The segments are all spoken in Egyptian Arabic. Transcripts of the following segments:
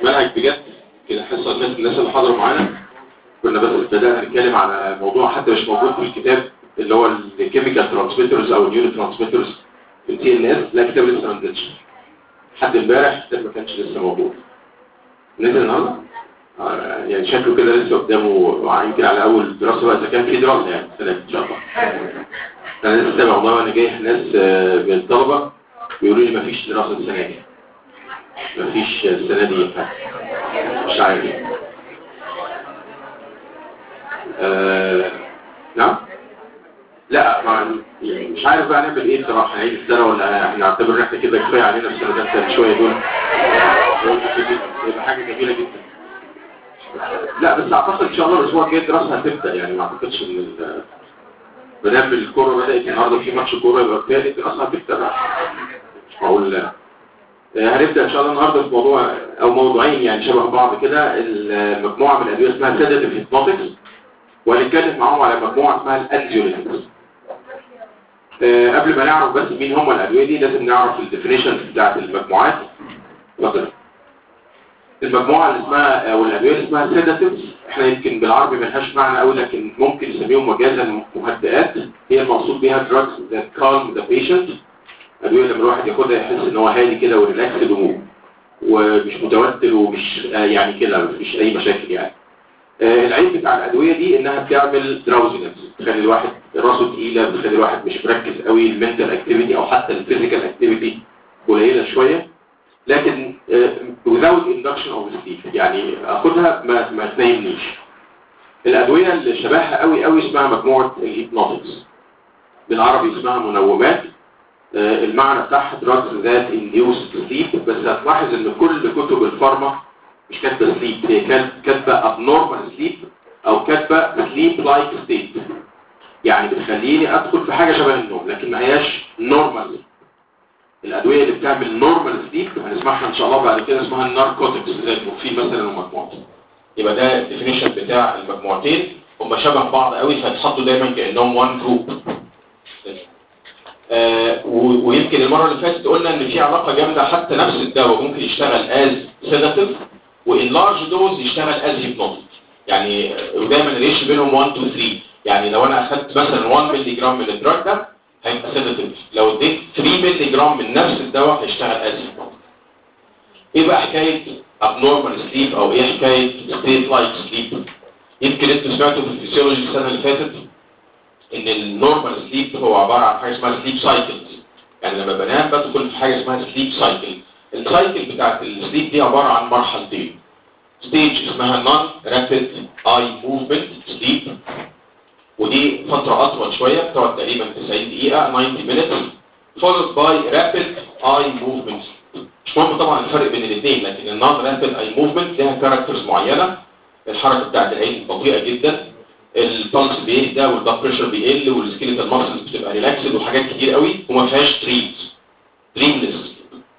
منهج بجد كده حصه الناس الناس اللي حضروا معانا كنا بس بدأنا نتكلم على موضوع حتى مش موجود في الكتاب اللي هو الكيميكال ترانسميترز او النيورو ترانسميترز في التي ان اس لا كتاب لسه ما نزلش لحد امبارح الكتاب ما كانش لسه موجود نزل النهارده آه، يعني شكله كده لسه قدامه يمكن على اول دراسه بقى اذا كان في دراسه يعني السنه دي ان شاء الله انا لسه سامع والله وانا جاي ناس آه، من الطلبه بيقولوا لي مفيش دراسه السنه دي مفيش السنه دي حاجه مش عارف آه نعم لا ما يعني مش عارف بقى نعمل ايه بصراحه نعيد السنه ولا احنا نعتبر ان احنا كده كفايه علينا في السنه ده شويه دول يبقى حاجه جميله جدا لا بس اعتقد ان شاء الله الاسبوع الجاي الدراسه هتبدا يعني ما اعتقدش ان ال- ما دام الكوره بدات النهارده في ماتش كوره يبقى بالتالي الدراسه هتبدا بقى مش معقول لا. آه، هنبدا ان شاء الله النهارده في موضوع او موضوعين يعني شبه بعض كده المجموعه من الادويه اسمها سيداتيف هيبنوتكس وهنتكلم معاهم على مجموعه اسمها الانزيوليتكس آه، قبل ما نعرف بس مين هم الادويه دي لازم نعرف الديفينيشن بتاعت المجموعات اتفضل المجموعه اللي اسمها او الادويه اللي اسمها سيداتيفز احنا يمكن بالعربي ملهاش معنى قوي لكن ممكن نسميهم مجازا مهدئات هي المقصود بيها drugs that calm the patient ادويه لما الواحد ياخدها يحس ان هو هادي كده وريلاكسد و- ومش متوتر ومش آه، يعني كده مفيش اي مشاكل يعني آه، العيب بتاع الادويه دي انها بتعمل دراوزنس بتخلي الواحد راسه تقيله بتخلي الواحد مش مركز قوي المنتال اكتيفيتي او حتى الفيزيكال اكتيفيتي قليله شويه لكن آه، without induction of sleep يعني اخدها ما ما تنيمنيش الادويه اللي شبهها قوي قوي اسمها مجموعه الهيبنوتكس بالعربي اسمها منومات آه، المعنى بتاعها drugs that induce sleep بس هتلاحظ ان كل كتب الفارما مش كاتبه sleep هي كات- كاتبه abnormal sleep او كاتبه sleep like state يعني بتخليني ادخل في حاجه شبه النوم لكن ما هياش normal الادويه اللي بتعمل نورمال سليب هنسمعها ان شاء الله بعد كده اسمها الناركوتكس زي المورفين مثلا ومجموعته يبقى ده الديفينيشن بتاع المجموعتين هم شبه بعض قوي فيتحطوا دايما كانهم وان جروب آه و- ويمكن المره اللي فاتت قلنا ان في علاقه جامده حتى نفس الدواء ممكن يشتغل از سيداتيف وان لارج دوز يشتغل از هيبنوتيك يعني آه، ودايما الريش بينهم 1 2 3 يعني لو انا اخدت مثلا 1 مللي جرام من الدراج ده هيبقى سيداتيف لو اديت 3 مللي جرام من نفس الدواء هيشتغل از هيبنوتيك ايه بقى حكايه abnormal sleep او ايه حكايه state like sleep يمكن انتوا سمعتوا في الفسيولوجي السنه اللي فاتت ان النورمال سليب هو عباره عن حاجه اسمها سليب سايكلز يعني لما بنام بدخل في حاجه اسمها سليب سايكل السايكل بتاعت السليب دي عباره عن مرحلتين ستيج اسمها نون رابيد اي موفمنت سليب ودي فتره اطول شويه بتقعد تقريبا 90 دقيقه 90 minutes followed by rapid eye movement مش مهم طبعا الفرق بين الاثنين لكن النون رابيد اي موفمنت لها كاركترز معينه الحركه بتاعت العين بطيئه جدا البلس بيهدى والبلد بريشر بيقل والسكيلتال ماسلز بتبقى ريلاكسد وحاجات كتير قوي وما فيهاش دريمز دريمليس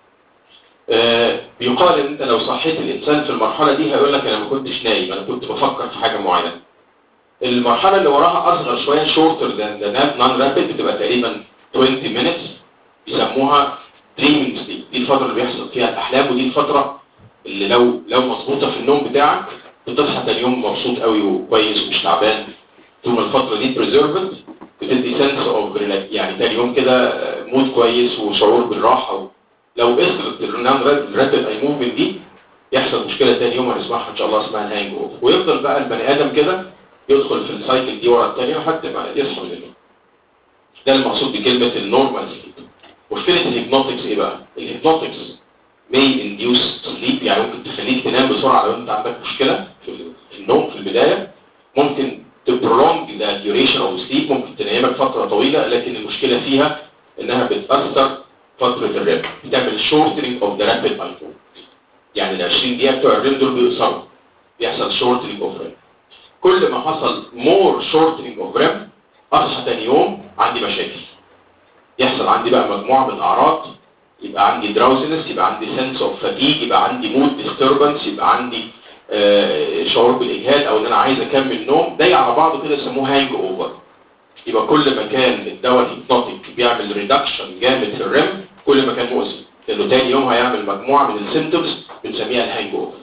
آه بيقال ان انت لو صحيت الانسان في المرحله دي هيقول لك انا ما كنتش نايم انا كنت بفكر في حاجه معينه المرحله اللي وراها اصغر شويه شورتر ذان ذا نون رابيد بتبقى تقريبا 20 minutes بيسموها دريمينج ستيت دي الفتره اللي بيحصل فيها الاحلام ودي الفتره اللي لو لو مظبوطه في النوم بتاعك بتصحى تاني يوم مبسوط قوي وكويس ومش تعبان طول ما الفتره دي بريزيرفد بتدي سنس اوف يعني تاني يوم كده مود كويس وشعور بالراحه و... لو قصرت النون رابيد اي موفمنت دي يحصل مشكله تاني يوم هنسمعها ان شاء الله اسمها الهانج اوفر ويفضل بقى البني ادم كده يدخل في السايكل دي ورا الثانيه لحد ما يصحى من النوم ده المقصود بكلمه النورمال سليب مشكله الهيبنوتكس ايه بقى الهيبنوتكس may induce sleep يعني ممكن تخليك تنام بسرعه لو انت عندك مشكله في في النوم في البدايه ممكن تبرونج the duration of sleep ممكن تنامك فتره طويله لكن المشكله فيها انها بتاثر فتره الريم بتعمل shortening of the rapid eye movement يعني ال 20 دقيقه بتوع الريم دول بيقصروا بيحصل shortening of REM كل ما حصل more shortening of REM اصحى تاني يوم عندي مشاكل يحصل عندي بقى مجموعه من الاعراض يبقى عندي دراوزنس يبقى عندي سنس اوف فاتيج يبقى عندي مود ديستربنس يبقى عندي آه شعور بالاجهاد او ان انا عايز اكمل نوم ده على بعضه كده يسموه هانج اوفر يبقى كل ما كان الدواء الهيبنوتيك بيعمل ريدكشن جامد في الريم كل ما كان مؤذي لانه تاني يوم هيعمل مجموعه من السيمتومز بنسميها الهانج اوفر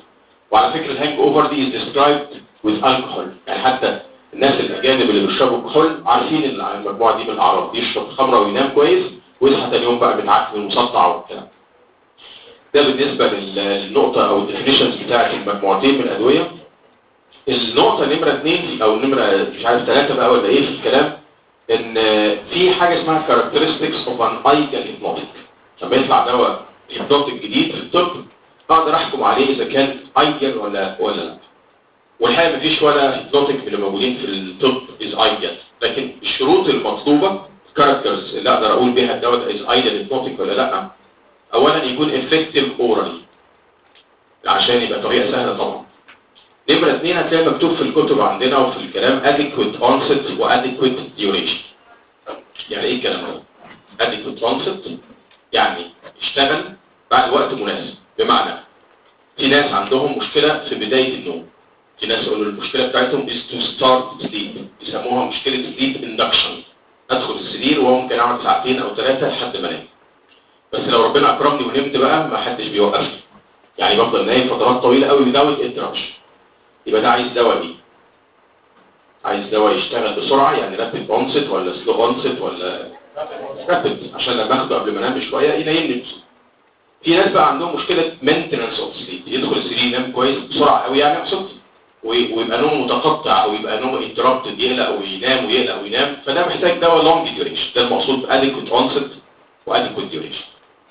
وعلى فكره الهانج اوفر دي is described with alcohol يعني حتى الناس الاجانب اللي بيشربوا كحول عارفين ان المجموعه دي من الاعراض يشرب خمره وينام كويس ويصحى تاني يوم بقى متعكن ومصدع والكلام ده بالنسبه للنقطه او الديفينيشنز بتاعت المجموعتين من الادويه النقطه نمره اثنين او نمره مش عارف ثلاثه بقى ولا ايه في الكلام ان في حاجه اسمها characteristics of an ideal hypnotic لما يطلع دواء هيبنوتيك جديد في الطب اقدر احكم عليه اذا كان ايديال ولا ولا لا والحقيقه مفيش ولا هيبنوتيك من اللي موجودين في الطب از ايديال لكن الشروط المطلوبه كاركترز اللي اقدر اقول بيها الدواء ده از ايديال هيبنوتيك ولا لا اولا يكون افكتيف اورالي عشان يبقى طريقه سهله طبعا نمرة اثنين هتلاقي مكتوب في الكتب عندنا وفي الكلام adequate onset و adequate duration يعني ايه الكلام ده adequate onset يعني اشتغل بعد وقت مناسب بمعنى في ناس عندهم مشكلة في بداية النوم في ناس يقولوا المشكلة بتاعتهم is to start sleep يسموها مشكلة sleep induction ادخل السرير وممكن اقعد ساعتين او ثلاثة لحد ما انام بس لو ربنا اكرمني ونمت بقى ما حدش بيوقفني يعني بفضل نايم فترات طويلة قوي without interruption يبقى ده عايز دواء ايه عايز دواء يشتغل بسرعة يعني رابid onset ولا slow onset ولا رابid عشان لما اخده قبل ما انام بشوية ينيمني في ناس بقى عندهم مشكلة maintenance of sleep يدخل السرير ينام كويس بسرعة قوي يعني اقصد ويبقى نوم متقطع او يبقى نوم interrupted يقلق وينام ويقلق وينام فده محتاج دواء long duration ده المقصود adequate onset و adequate duration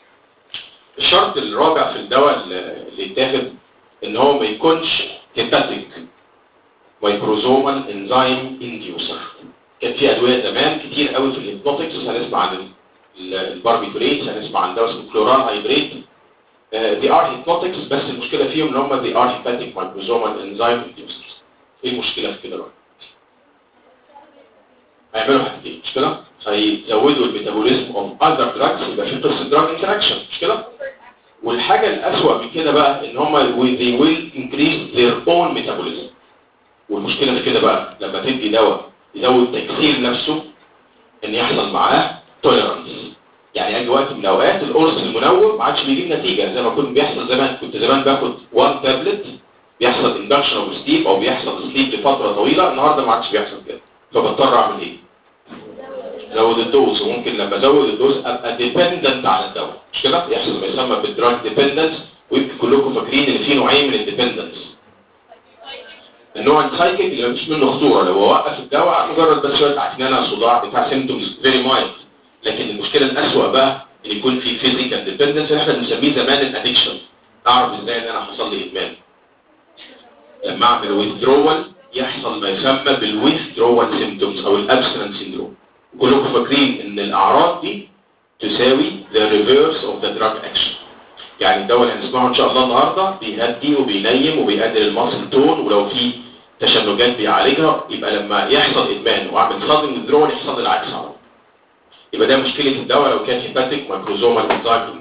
الشرط الرابع في الدواء اللي يتاخد ان هو ما يكونش هيباتيك مايكروزومال انزيم انديوسر كان في ادويه زمان كتير قوي في الهيبنوتكس هنسمع عن الباربيتوريت هنسمع عن دواء اسمه كلورال هايبريد دي ار هيبنوتكس بس المشكله فيهم ان هم دي ار هيباتيك مايكروزومال انزيم انديوسر ايه المشكله في كده بقى هيعملوا حاجتين مش كده هيزودوا الميتابوليزم اوف اذر دراجز يبقى في قصه دراج انتراكشن مش كده والحاجة الأسوأ من كده بقى ان هم they will increase their own metabolism والمشكلة في كده بقى لما تدي دواء يزود تكسير نفسه ان يحصل معاه tolerance يعني اجي وقت من الاوقات القرص المنوم ما عادش بيجيب نتيجة زي ما كنت بيحصل زمان كنت زمان باخد 1 تابلت بيحصل induction of sleep او بيحصل sleep لفترة طويلة النهاردة ما عادش بيحصل كده فبضطر اعمل ايه زود الدوز وممكن لما ازود الدوز ابقى ديبندنت على الدواء مش كده يحصل ما يسمى بالدراج ديبندنس ويمكن كلكم فاكرين ان في نوعين من الديبندنس النوع السايكيك اللي مفيش منه خطوره لو وقف الدواء مجرد بس شويه عكنانه صداع بتاع سيمتومز فيري مايلد لكن المشكله الاسوأ بقى ان يكون في فيزيكال ديبندنس اللي احنا بنسميه زمان الادكشن اعرف ازاي ان انا حصل لي ادمان لما اعمل ويثدرول يحصل ما يسمى بالويثدرول سيمتومز او الابستنس سيندروم كلكم فاكرين ان الاعراض دي تساوي the reverse of the drug action يعني الدواء اللي هنسمعه ان شاء الله النهارده بيهدي وبينيم وبيقلل الماسل تون ولو في تشنجات بيعالجها يبقى لما يحصل ادمان واعمل صدم withdrawal يحصل العكس على طول يبقى ده مشكله الدواء لو كان هيباتيك مايكروزومال انزايم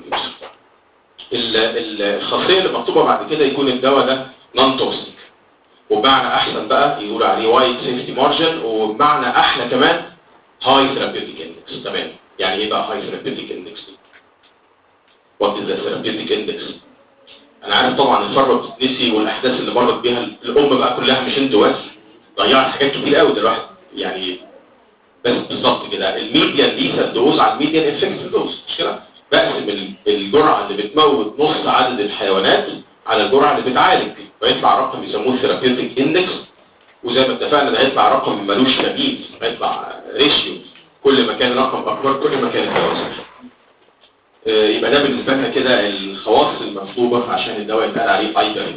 الخاصيه اللي مكتوبه بعد كده يكون الدواء ده نون توكسيك وبمعنى احسن بقى يقول عليه وايد سيفتي مارجن وبمعنى احلى كمان هاي ثيرابيوتيك اندكس تمام يعني ايه بقى هاي ثيرابيوتيك اندكس وات از ذا ثيرابيوتيك اندكس انا عارف طبعا الفرة بتتنسي والاحداث اللي مرت بيها الام بقى كلها مش انتوا بس ضيعت حاجات كتير قوي ده الواحد يعني بس بالظبط كده الميديان ليسا دوز على الميديان افكتيف دوز مش كده بقسم الجرعه اللي بتموت نص عدد الحيوانات على الجرعه اللي بتعالج فيطلع رقم يسموه ثيرابيوتيك اندكس وزي ما اتفقنا ده هيطلع رقم ملوش تمييز هيطلع ريشيو كل ما كان رقم اكبر كل ما كان الدواء آه يبقى ده بالنسبه لنا كده الخواص المطلوبه عشان الدواء يتقال عليه ايدر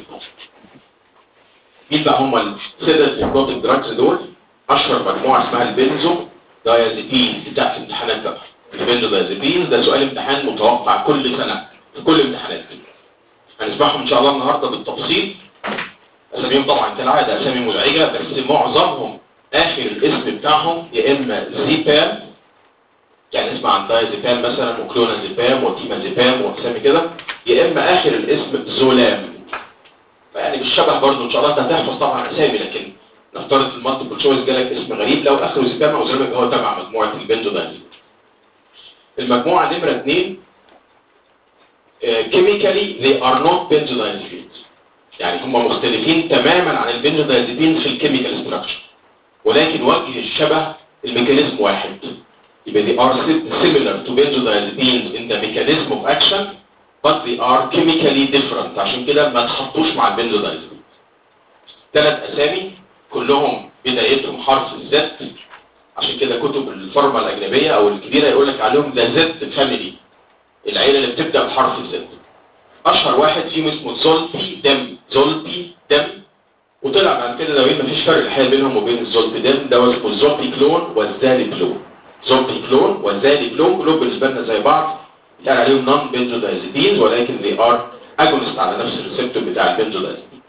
مين بقى هم السيدة الهيبنوتيك دراجز دول اشهر مجموعه اسمها البنزو دايازيبين بتاع في امتحانات بقى البنزو دايازيبين ده سؤال امتحان متوقع كل سنه في كل امتحانات هنسمعهم ان شاء الله النهارده بالتفصيل اساميهم طبعا كالعاده اسامي مزعجه بس معظمهم اخر الاسم بتاعهم يا اما زيبام يعني اسمع عن دايزيبام مثلا وكلونازيبام وتيمازيبام واسامي كده يا اما اخر الاسم زولام فيعني بالشبه برضه ان شاء الله انت هتحفظ طبعا اسامي لكن نفترض المالتيبل تشويس جالك اسم غريب لو اخره زيبام او زولام هو تبع مجموعه البنزو دايزيبام المجموعه نمره اثنين كيميكالي they are not benzodiazepines يعني هم مختلفين تماما عن البنزودايزيبينز في الكيميكال ستراكشر ولكن وجه الشبه الميكانيزم واحد يبقى they are similar to benzodiazepines in the mechanism of action but they are chemically different عشان كده ما تحطوش مع البنزودايزيبينز ثلاث اسامي كلهم بدايتهم حرف الزد عشان كده كتب الفارما الاجنبيه او الكبيره يقول لك عليهم ذا زد فاميلي العيله اللي بتبدا بحرف الزد اشهر واحد فيهم اسمه زولبي دم زولبي دم وطلع بعد كده لو مفيش فرق الحقيقه بينهم وبين الزولبي دم ده اسمه الزولبي كلون والزالي كلون زولبي كلون والزالي كلون كلهم بالنسبه لنا زي بعض يعني عليهم نون بنزودايزيبينز ولكن they are agonist على نفس الريسبتور بتاع البنزودايزيبين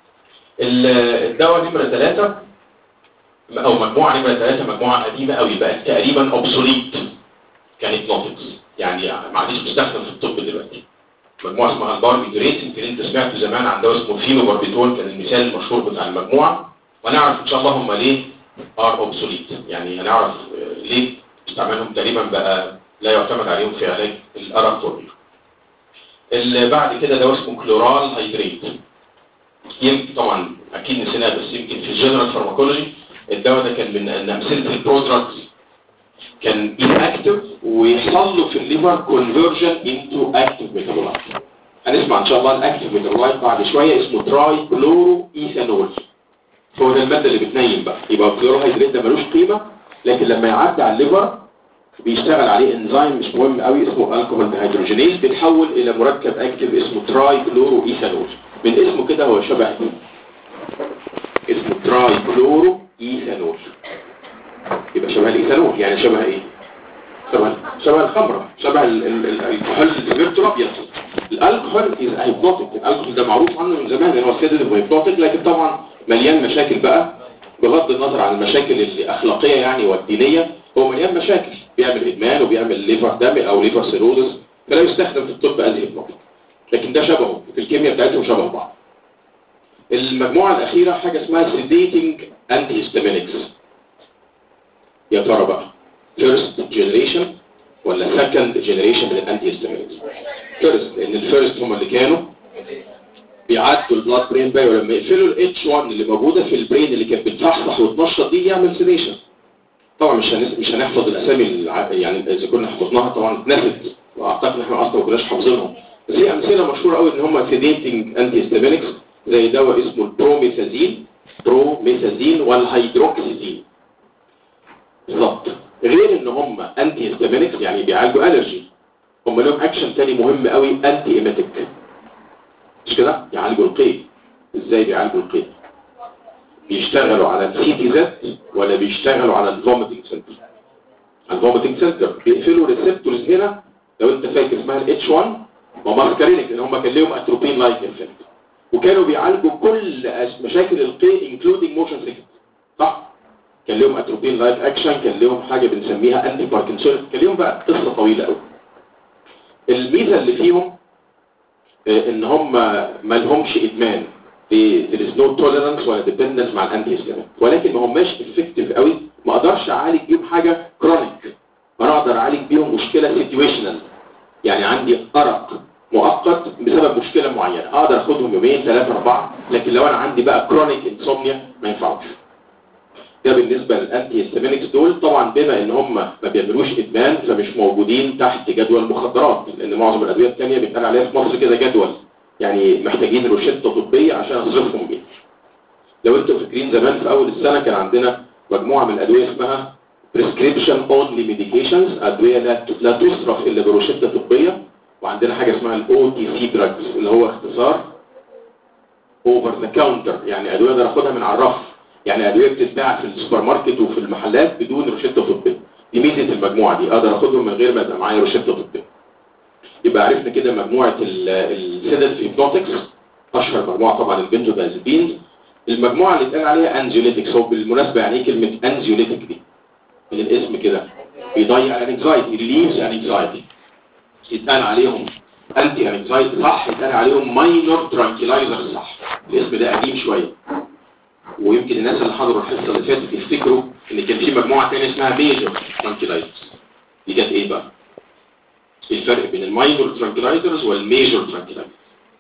الدواء نمره ثلاثة او مجموعه نمره ثلاثة مجموعه قديمه قوي بقت تقريبا اوبسوليت كانت نوتكس يعني ما عادش بتستخدم في الطب دلوقتي مجموعه اسمها الباربيتوريت يمكن انت سمعت زمان عن دواء اسمه فينوباربيتول كان المثال المشهور بتاع المجموعه ونعرف ان شاء الله هم ليه ار اوبسوليت يعني هنعرف ليه استعمالهم تقريبا بقى لا يعتمد عليهم في علاج الارق والريح اللي بعد كده دواء اسمه كلورال هيدريت يمكن طبعا اكيد نسيناه بس يمكن في الجنرال فارماكولوجي الدواء ده كان من امثله البرودراجز كان inactive ويحصل له في الليفر conversion into active metabolite هنسمع ان شاء الله الاكتيف ميتابولايت بعد شويه اسمه تراي كلورو ايثانول هو ده الماده اللي بتنيم بقى يبقى الكلوروهيدرات ده ملوش قيمه لكن لما يعدي على الليفر بيشتغل عليه انزيم مش مهم قوي اسمه الكحول ديهيدروجينيز بيتحول الى مركب اكتيف اسمه تراي كلورو ايثانول من اسمه كده هو شبه ايه اسمه تراي كلورو ايثانول يبقى شبه الايثانول يعني شبه ايه شبه شبه الخمره شبه ال- ال- ال- الكحول السبيرتو الابيض الالكحول از هيبنوتيك الالكحول ده معروف عنه من زمان ان هو سيداتيف وهيبنوتيك لكن طبعا مليان مشاكل بقى بغض النظر عن المشاكل الاخلاقيه يعني والدينيه هو مليان مشاكل بيعمل ادمان وبيعمل ليفر دم او ليفر سيروزس فلا يستخدم في الطب از هيبنوتيك لكن ده شبهه في الكيمياء بتاعتهم شبه بعض المجموعه الاخيره حاجه اسمها سيديتنج انتي هيستامينكس يا ترى بقى فيرست جنريشن ولا سكند جنريشن من الانتي هيستامينكس فيرست لان الفيرست هم اللي كانوا بيعدوا البلاد برين باي ولما يقفلوا الاتش 1 اللي موجوده في البرين اللي كانت بتصحصح وتنشط دي يعمل سيديشن طبعا مش هنس... مش هنحفظ الاسامي الع... يعني اذا كنا حفظناها طبعا اتنست واعتقد ان احنا اصلا ما كناش حافظينهم بس هي امثله مشهوره قوي ان هم سيديتنج انتي هيستامينكس زي دواء اسمه البروميثازين بروميثازين والهيدروكسيزين بالظبط غير ان هم انتي هيستامينكس يعني بيعالجوا الرجي هم لهم اكشن تاني مهم قوي انتي ايميتيك مش كده يعالجوا القيء ازاي بيعالجوا القيء بيشتغلوا على السي تي زد ولا بيشتغلوا على الفوميتنج سنتر الفوميتنج سنتر بيقفلوا ريسبتورز هنا لو انت فاكر اسمها الاتش 1 وماسكارينك ان هم كان لهم اتروبين لايك افكت وكانوا بيعالجوا كل أس- مشاكل القيء انكلودينج موشن سيكنس صح كان لهم اتروبين لايك اكشن كان لهم حاجه بنسميها انتي باركنسون كان لهم بقى قصه طويله قوي الميزه اللي فيهم آه، ان هم ما لهمش ادمان there is no tolerance ولا dependence مع الانتي هيستامين ولكن ما هماش effective قوي ما اقدرش اعالج بيهم حاجه كرونيك انا اقدر اعالج بيهم مشكله situational يعني عندي ارق مؤقت بسبب مشكله معينه اقدر اخدهم يومين ثلاثه اربعه لكن لو انا عندي بقى كرونيك انسومنيا ما ينفعوش ده بالنسبه للانتي هيستامينكس دول طبعا بما ان هم ما بيعملوش ادمان فمش موجودين تحت جدول المخدرات لان معظم الادويه الثانيه بيتقال عليها في مصر كده جدول يعني محتاجين روشته طبيه عشان اصرفهم بيها لو انتوا فاكرين زمان في اول السنه كان عندنا مجموعه من الادويه اسمها prescription only medications ادويه لا لا تصرف الا بروشته طبيه وعندنا حاجه اسمها الاو تي سي دراجز اللي هو اختصار اوفر ذا كاونتر يعني ادويه اقدر اخدها من على الرف يعني ادويه بتتباع في السوبر ماركت وفي المحلات بدون روشته طبيه دي ميزه المجموعه دي اقدر اخدهم من غير ما يبقى معايا روشته طبيه يبقى عرفنا كده مجموعه السيداتيف هيبنوتكس اشهر مجموعه طبعا البنزودازيبينز المجموعه اللي اتقال عليها انزيوليتكس هو بالمناسبه يعني ايه كلمه انزيوليتك دي من الاسم كده بيضيع الانكزايتي ريليفز الانكزايتي يتقال عليهم انتي انكزايتي صح يتقال عليهم ماينور ترانكيلايزر صح الاسم ده قديم شويه ويمكن الناس اللي حضروا الحصه اللي فاتت يفتكروا ان كان في مجموعه ثانيه اسمها ميجور ترانكيلايزرز دي كانت ايه بقى الفرق بين الماينور ترانكيلايزرز والميجور ترانكيلايزرز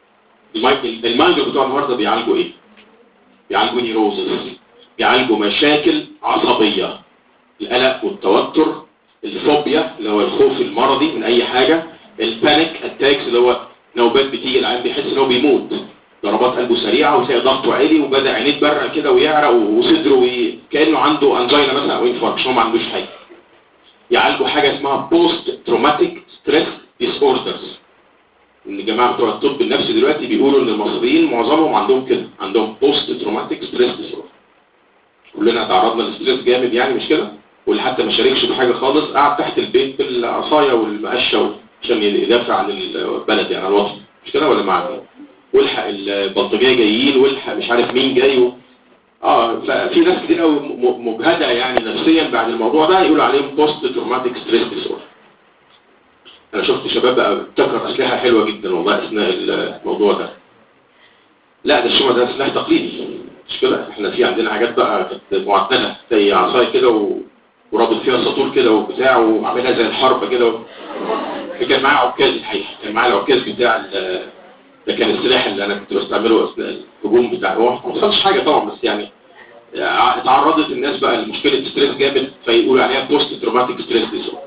المايك- المايندر بتوع النهارده بيعالجوا ايه بيعالجوا نيروزز بيعالجوا مشاكل عصبيه القلق والتوتر الفوبيا اللي هو الخوف المرضي من اي حاجه البانيك اتاكس اللي هو نوبات بتيجي العيان بيحس ان هو بيموت ضربات قلبه سريعه وتلاقي ضغطه عالي وبدا عينيه تبرق كده ويعرق وصدره وي... كانه عنده انجينا مثلا او انفاركت هو ما عندوش حاجه يعالجوا حاجه اسمها بوست تروماتيك ستريس ديس اوردرز ان الجماعه بتوع الطب النفسي دلوقتي بيقولوا ان المصريين معظمهم عندهم كده عندهم بوست تروماتيك ستريس ديس اوردر كلنا تعرضنا لستريس جامد يعني مش كده واللي حتى ما شاركش بحاجه خالص قاعد تحت البيت بالعصايه والمقشه عشان يدافع عن البلد يعني عن الوطن مش كده ولا معانا والحق البلطجيه جايين والحق مش عارف مين جاي و... اه ففي ناس كتير قوي م- مجهده يعني نفسيا بعد الموضوع ده يقولوا عليهم بوست تروماتيك ستريس ديسوردر انا شفت شباب بقى ابتكر اسلحه حلوه جدا والله اثناء الموضوع ده لا ده الشمع ده سلاح تقليدي مش كده احنا في عندنا حاجات بقى كانت معتنه زي عصايه كده و... ورابط فيها سطور كده وبتاع وعاملها زي الحرب كده و... كان معايا عكاز الحقيقه كان معايا العكاز بتاع ال... ده كان السلاح اللي انا كنت بستعمله اثناء الهجوم بتاع هو ما حصلش حاجه طبعا بس يعني ع- اتعرضت الناس بقى لمشكله ستريس جامد فيقولوا عليها بوست تروماتيك ستريس ديسوردر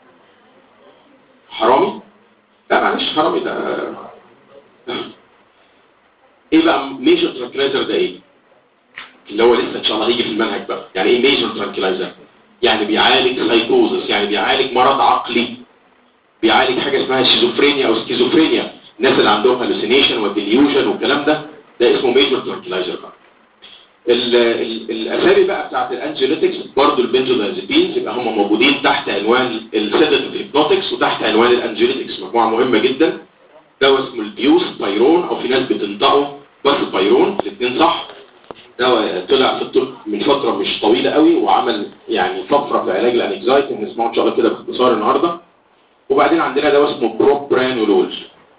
حرامي لا معلش حرامي ده ايه بقى ميجر ترانكلايزر ده ايه اللي هو لسه ان شاء الله هيجي في المنهج بقى يعني ايه ميجر ترانكلايزر يعني بيعالج سايكوزس يعني بيعالج مرض عقلي بيعالج حاجه اسمها شيزوفرينيا او سكيزوفرينيا الناس اللي عندهم هالوسينيشن والديليوجن والكلام ده ده اسمه ميجر ترانكلايزر بقى ال- ال- الاسامي بقى بتاعت الانجيوليتكس برضه البنزودازيبينز يبقى هم موجودين تحت عنوان السيداتيف هيبنوتكس وتحت عنوان الانجيوليتكس مجموعه مهمه جدا دواء اسمه البيوس بايرون او في ناس بتنطقه بس بايرون الاثنين صح دواء طلع في الطب من فتره مش طويله قوي وعمل يعني طفره في علاج الانكزايتي نسمعه ان شاء الله كده باختصار النهارده وبعدين عندنا دواء اسمه بروبرانولول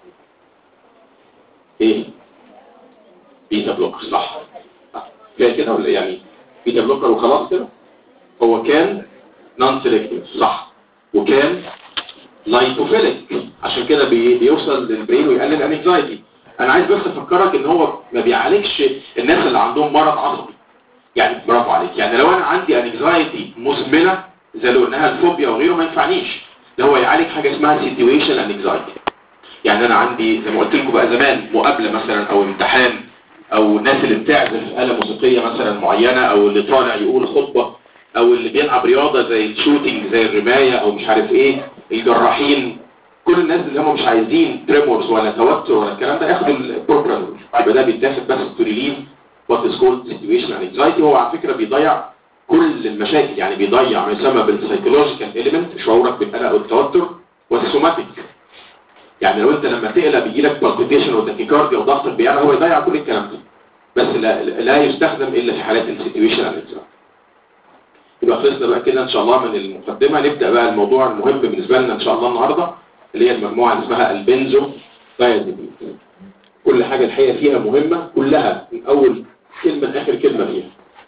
ايه بيتا بلوكر صح كده كده ولا يعني بيتا بلوكر وخلاص كده هو كان نون سيلكتيف صح وكان لايبوفيليك عشان كده بي- بيوصل للبرين ويقلل الانكزايتي انا عايز بس افكرك ان هو ما بيعالجش الناس اللي عندهم مرض عصبي يعني برافو عليك يعني لو انا عندي انكزايتي مزمنه زي لو انها الفوبيا وغيره ما ينفعنيش ده هو يعالج حاجه اسمها سيتويشن انكزايتي يعني انا عندي زي ما قلت لكم بقى زمان مقابله مثلا او امتحان او الناس اللي بتعزف آلة موسيقية مثلا معينة او اللي طالع يقول خطبة او اللي بيلعب رياضة زي الشوتينج زي الرماية او مش عارف ايه الجراحين كل الناس اللي هم مش عايزين تريمورز ولا توتر ولا الكلام ده ياخدوا البروجرام يبقى ده بيتاخد بس تو ريليف وات از كولد سيتويشن انكزايتي هو على فكرة بيضيع كل المشاكل يعني بيضيع ما يسمى بالسايكولوجيكال اليمنت شعورك بالقلق والتوتر والسوماتيك يعني لو انت لما تقلق بيجي لك بالبيتيشن وتاكيكارديا وضغطك بيعلى هو يضيع كل الكلام ده بس لا, لا يستخدم الا في حالات السيتويشن انكزايتي يبقى خلصنا بقى كده ان شاء الله من المقدمه نبدا بقى الموضوع المهم بالنسبه لنا ان شاء الله النهارده اللي هي المجموعه اللي اسمها البنزو دايازيبين كل حاجه الحقيقه فيها مهمه كلها من اول كلمه لاخر كلمه فيها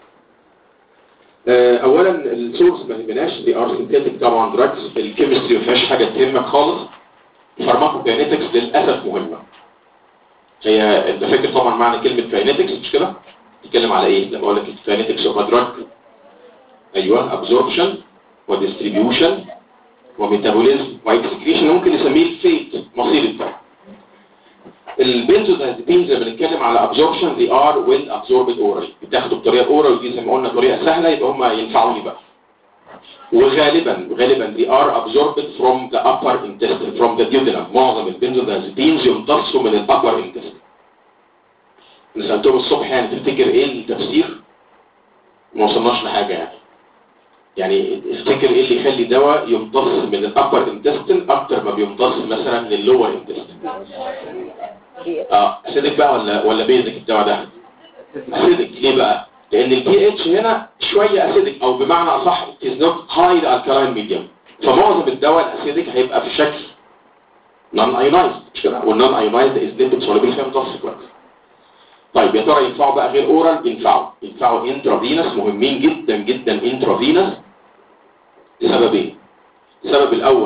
آه، اولا السورس ما يهمناش دي ار سينثيتك طبعا دراجز الكيمستري ما فيهاش حاجه تهمك خالص فارماكوكاينيتكس للاسف مهمه هي انت فاكر طبعا معنى كلمه كاينيتكس مش كده تتكلم على ايه لما اقول لك كاينيتكس اوف دراج ايوه ابزوربشن وديستريبيوشن وميتابوليزم واكسكريشن ممكن نسميه الفيت مصير الدواء البنزودازيبينز لما بنتكلم على ابزوربشن دي ار ويل ابزوربد اورالي بتاخدوا بطريقه اورال ودي زي ما قلنا طريقه سهله يبقى هم ينفعوني بقى وغالبا غالبا دي ار absorbed from the upper intestine from the duodenum معظم البنزودازيبينز يمتصوا من الابر intestine انا سالتهم الصبح يعني تفتكر ايه التفسير ما وصلناش لحاجه يعني يعني افتكر ايه اللي يخلي دواء يمتص من الابر intestine اكتر ما بيمتص مثلا من اللور intestine اه اسيدك بقى ولا ولا بيزك الدواء ده اسيدك ليه بقى لان البي اتش هنا شويه اسيدك او بمعنى اصح is not high alkaline medium فمعظم الدواء الاسيدك هيبقى في شكل نون ايونايزد مش كده والنون ايونايزد از ليبيد سوليبل فيها متوسط كويس طيب يا ترى ينفعوا بقى غير اورال ينفعوا ينفعوا انترافينس مهمين جدا جدا انترافينس لسببين السبب الاول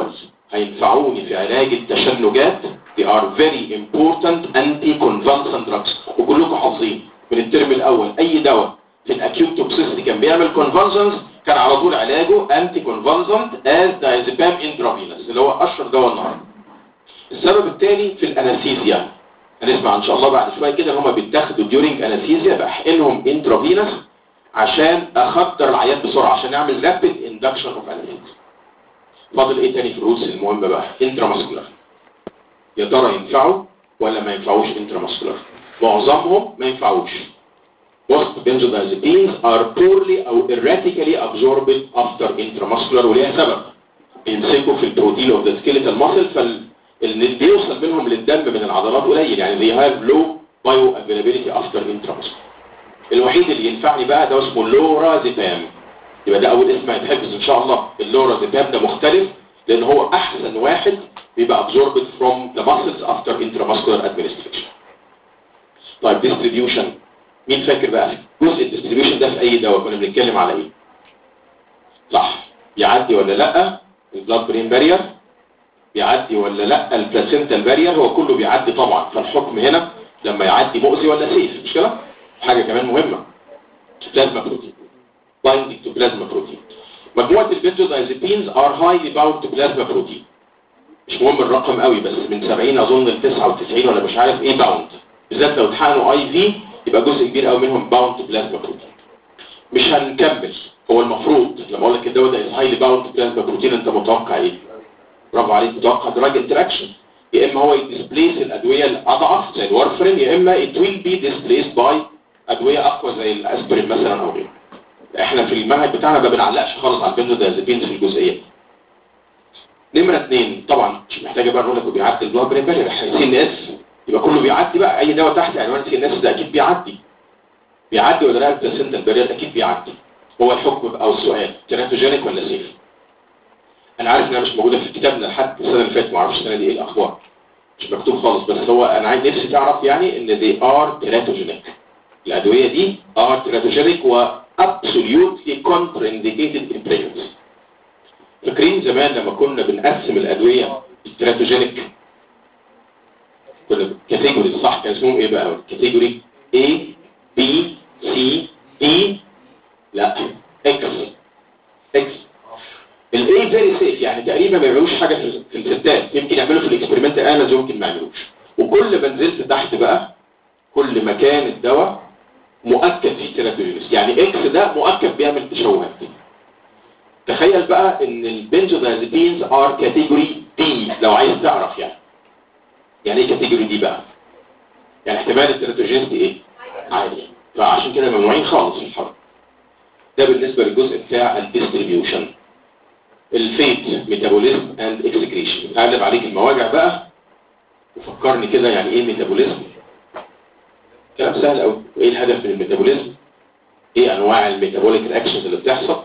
هينفعوني في علاج التشنجات they are very important anti-convulsant drugs وكلكم حافظين من الترم الاول اي دواء في الاكيوت توكسيستي كان بيعمل convulsions كان على طول علاجه anti-convulsant as diazepam intravenous اللي هو اشهر دواء النهارده السبب الثاني في الانستيزيا هنسمع ان شاء الله بعد شويه كده ان هم بيتاخدوا during anesthesia بحقنهم intravenous عشان اخدر العيان بسرعه عشان اعمل rapid induction of anesthesia فاضل ايه تاني في الروس المهمه بقى انتراماسكولار يا ترى ينفعوا ولا ما ينفعوش انتراماسكولار معظمهم ما ينفعوش most benzodiazepines are poorly او erratically absorbed after intramuscular وليها سبب بيمسكوا في البروتين of the skeletal muscle فال اللي بيوصل منهم للدم من العضلات قليل يعني they have low bioavailability after intramuscular الوحيد اللي ينفعني بقى ده اسمه لورازيبام يبقى ده اول اسم هيتحفظ ان شاء الله اللورازيبام ده مختلف لان هو احسن واحد بيبقى absorbed from the muscles after intramuscular administration طيب distribution مين فاكر بقى جزء الديستريبيوشن ده في اي دواء كنا بنتكلم على ايه صح يعدي ولا لا البلاد برين بارير بيعدي ولا لا البلاسينتا بارير هو كله بيعدي طبعا فالحكم هنا لما يعدي مؤذي ولا سيف مش كده حاجه كمان مهمه بلازما بروتين بايندينج تو بلازما بروتين مجموعه البنزودايزيبينز ار هايلي باوند تو بلازما بروتين مش مهم الرقم قوي بس من 70 اظن ل 99 ولا مش عارف ايه باوند بالذات لو اتحقنوا اي في يبقى جزء كبير قوي منهم باوند تو بلازما بروتين مش هنكمل هو المفروض لما اقول لك الدواء ده هايلي باوند تو بلازما بروتين انت متوقع ايه برافو عليك متوقع دراج انتراكشن يا اما هو يديسبليس الادويه الاضعف زي الورفرين يا اما it will be displaced by ادويه اقوى زي الاسبرين مثلا او غيره احنا في المنهج بتاعنا ما بنعلقش خالص على البنزودازيبينز في الجزئيه نمره اثنين طبعا مش محتاجه بقى نقول لك بيعدي البلاد برين بارير سي ان اس يبقى كله بيعدي بقى اي دواء تحت عنوان سي ان اس ده اكيد بيعدي بيعدي ولا لا البلاسينتا البارير اكيد بيعدي هو الحكم او السؤال تيراتوجينيك ولا سيف انا عارف انها مش موجوده في كتابنا لحد السنه اللي فاتت ما اعرفش السنه دي ايه الاخبار مش مكتوب خالص بس هو انا عايز نفسي تعرف يعني ان دي ار تيراتوجينيك الادويه دي ار تيراتوجينيك و absolutely contraindicated in pregnancy فاكرين زمان لما كنا بنقسم الادويه التيراتوجينيك كنا كاتيجوري صح كان اسمهم ايه بقى كاتيجوري A B C D لا X X الاي فيري سيف يعني تقريبا ما يعملوش حاجه في في الستات يمكن يعملوا في الاكسبيرمنت انالز يمكن ما يعملوش وكل ما نزلت تحت بقى كل ما كان الدواء مؤكد في تيرابيوتكس يعني اكس ده مؤكد بيعمل تشوهات تخيل بقى ان البنزودازيبينز ار كاتيجوري دي لو عايز تعرف يعني يعني ايه كاتيجوري دي بقى يعني احتمال التيراتوجينز ايه عالي فعشان كده ممنوعين خالص في الحرب ده بالنسبه للجزء بتاع الديستريبيوشن الفيت ميتابوليزم اند اكسكريشن هقلب عليك المواجع بقى وفكرني كده يعني ايه ميتابوليزم كلام سهل قوي وايه الهدف من الميتابوليزم ايه انواع الميتابوليك رياكشنز اللي بتحصل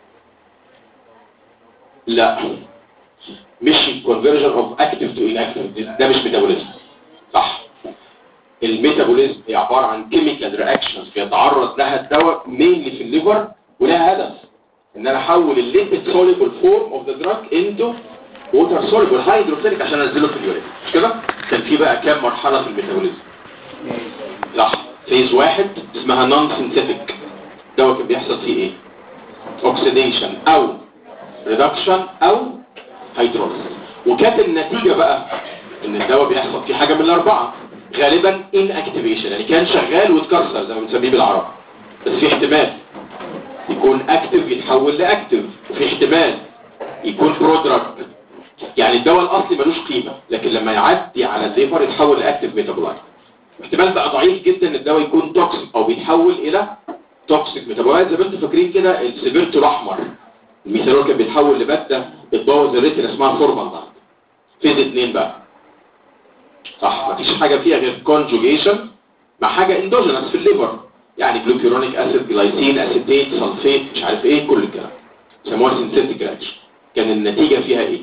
لا مش conversion of active to inactive ده مش ميتابوليزم صح الميتابوليزم هي عبارة عن chemical reactions بيتعرض لها الدواء mainly في الليفر ولها هدف ان انا احول الليبيد soluble form of the drug into water soluble hydrophilic عشان انزله في اليورين مش كده كان في بقى كام مرحلة في الميتابوليزم صح فيز واحد اسمها نون سينثيتك دواء كان بيحصل فيه ايه اوكسيديشن او ريدكشن او هيدروليز وكانت النتيجة بقى ان الدواء بيحصل فيه حاجة من الاربعة غالبا ان اكتيفيشن يعني كان شغال واتكسر زي ما بنسميه بالعربي بس في احتمال يكون اكتف يتحول لاكتف وفي احتمال يكون برودراج يعني الدواء الاصلي ملوش قيمة لكن لما يعدي على الليفر يتحول لاكتف ميتابولايت احتمال بقى ضعيف جدا ان الدواء يكون توكسيك او بيتحول الى توكسيك ميتابولايت زي ما انتم فاكرين كده السبيرتو الاحمر الميثانول كان بيتحول لماده بتبوظ الريتنا اسمها فورمالدهيد فيز اتنين بقى صح مفيش حاجه فيها غير كونجوجيشن مع حاجه اندوجينس في الليفر يعني جلوكيرونيك اسيد جلايسين اسيتيت سلفيت مش عارف ايه كل الكلام سموها سينثيتيك رياكشن كان النتيجه فيها ايه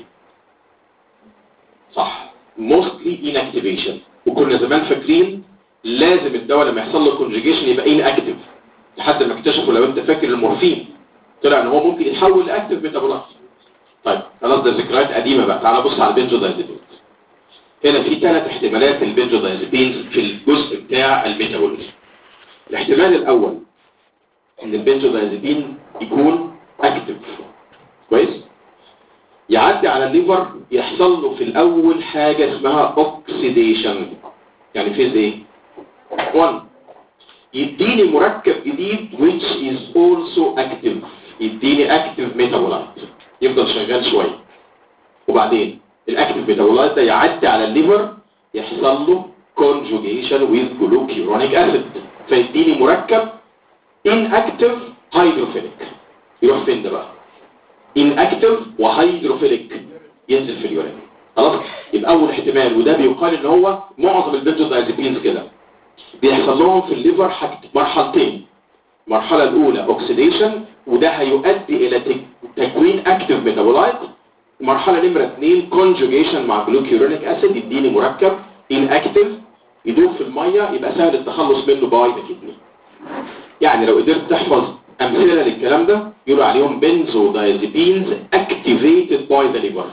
صح موستلي inactivation وكنا زمان فاكرين لازم الدواء لما يحصل له كونجيجيشن يبقى inactive لحد ما اكتشفوا لو انت فاكر المورفين طلع ان هو ممكن يتحول لاكتيف ميتابولايت طيب خلاص ده ذكريات قديمه بقى تعال بص على البنزودايزيبينز هنا في ثلاث احتمالات للبنزودايزيبينز في الجزء بتاع الميتابوليزم الاحتمال الاول ان البنزودايزيبين يكون اكتف كويس يعدي على الليفر يحصل له في الاول حاجه اسمها اوكسيديشن يعني فيز ايه 1 يديني مركب جديد which is also active يديني active metabolite يفضل شغال شويه وبعدين الاكتف ميتابولايت ده يعدي على الليفر يحصل له conjugation with glucuronic acid فيديني مركب inactive hydrophilic يروح فين ده بقى inactive وهيدروفيليك ينزل في اليورين خلاص يبقى اول احتمال وده بيقال ان هو معظم البنزودايزيبينز كده بيحصل لهم في الليفر حاجة مرحلتين المرحلة الاولى اوكسيديشن وده هيؤدي الى تكوين اكتف ميتابولايت المرحلة نمرة 2 كونجوجيشن مع جلوكيورونيك اسيد يديني مركب inactive يدوب في المية يبقى سهل التخلص منه باي كدني يعني لو قدرت تحفظ امثلة للكلام ده يقولوا عليهم بنزودايزيبينز activated by the liver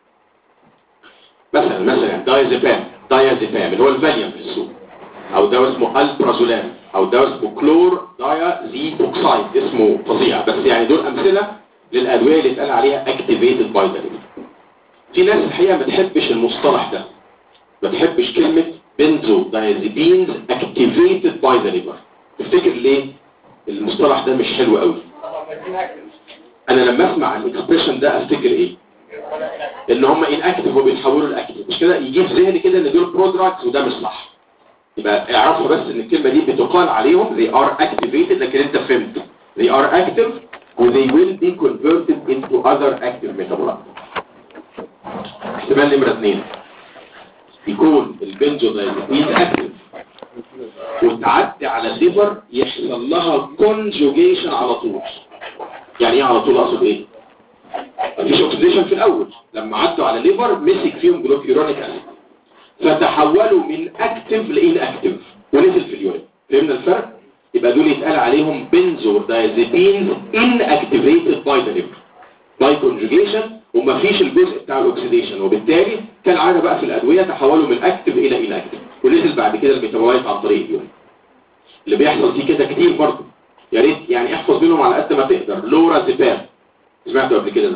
مثلا مثلا دايزيبام دايازيبام اللي هو الفاليوم في السوق او دواء اسمه البرازولام او دواء اسمه كلور دايازيبوكسايد اسمه فظيع بس يعني دول امثله للادويه اللي اتقال عليها activated by the liver في ناس الحقيقه ما تحبش المصطلح ده ما تحبش كلمه بنزودايزيبينز activated by the liver تفتكر ليه المصطلح ده مش حلو قوي انا لما اسمع الاكسبريشن ده افتكر ايه ان هم اناكتف وبيتحولوا لاكتف مش كده يجي في ذهني كده ان دول برودراكتس وده مش صح يبقى اعرفها بس ان الكلمه دي بتقال عليهم they are activated لكن انت فهمت they are active و they will be converted into other active metabolites احتمال نمره اثنين يكون البنزودايزيبين اكتف وتعدي على الليفر يحصل لها كونجوجيشن على طول يعني ايه على طول اقصد ايه مفيش اوكسيديشن في الاول لما عدوا على الليفر مسك فيهم جلوكيورونيك اسيد فتحولوا من اكتف لان اكتف ونزل في اليورين فهمنا الفرق يبقى دول يتقال عليهم بنزودايزيبينز ان اكتيفيتد باي ذا ليفر باي كونجوجيشن ومفيش الجزء بتاع الاكسيديشن وبالتالي كالعاده بقى في الادويه تحولوا من اكتف الى ان اكتف ونزل بعد كده الميتابولايت عن طريق اليورين اللي بيحصل فيه كده كتير برضه يا ريت يعني احفظ منهم على قد ما تقدر لورازيبام سمعته قبل كده ده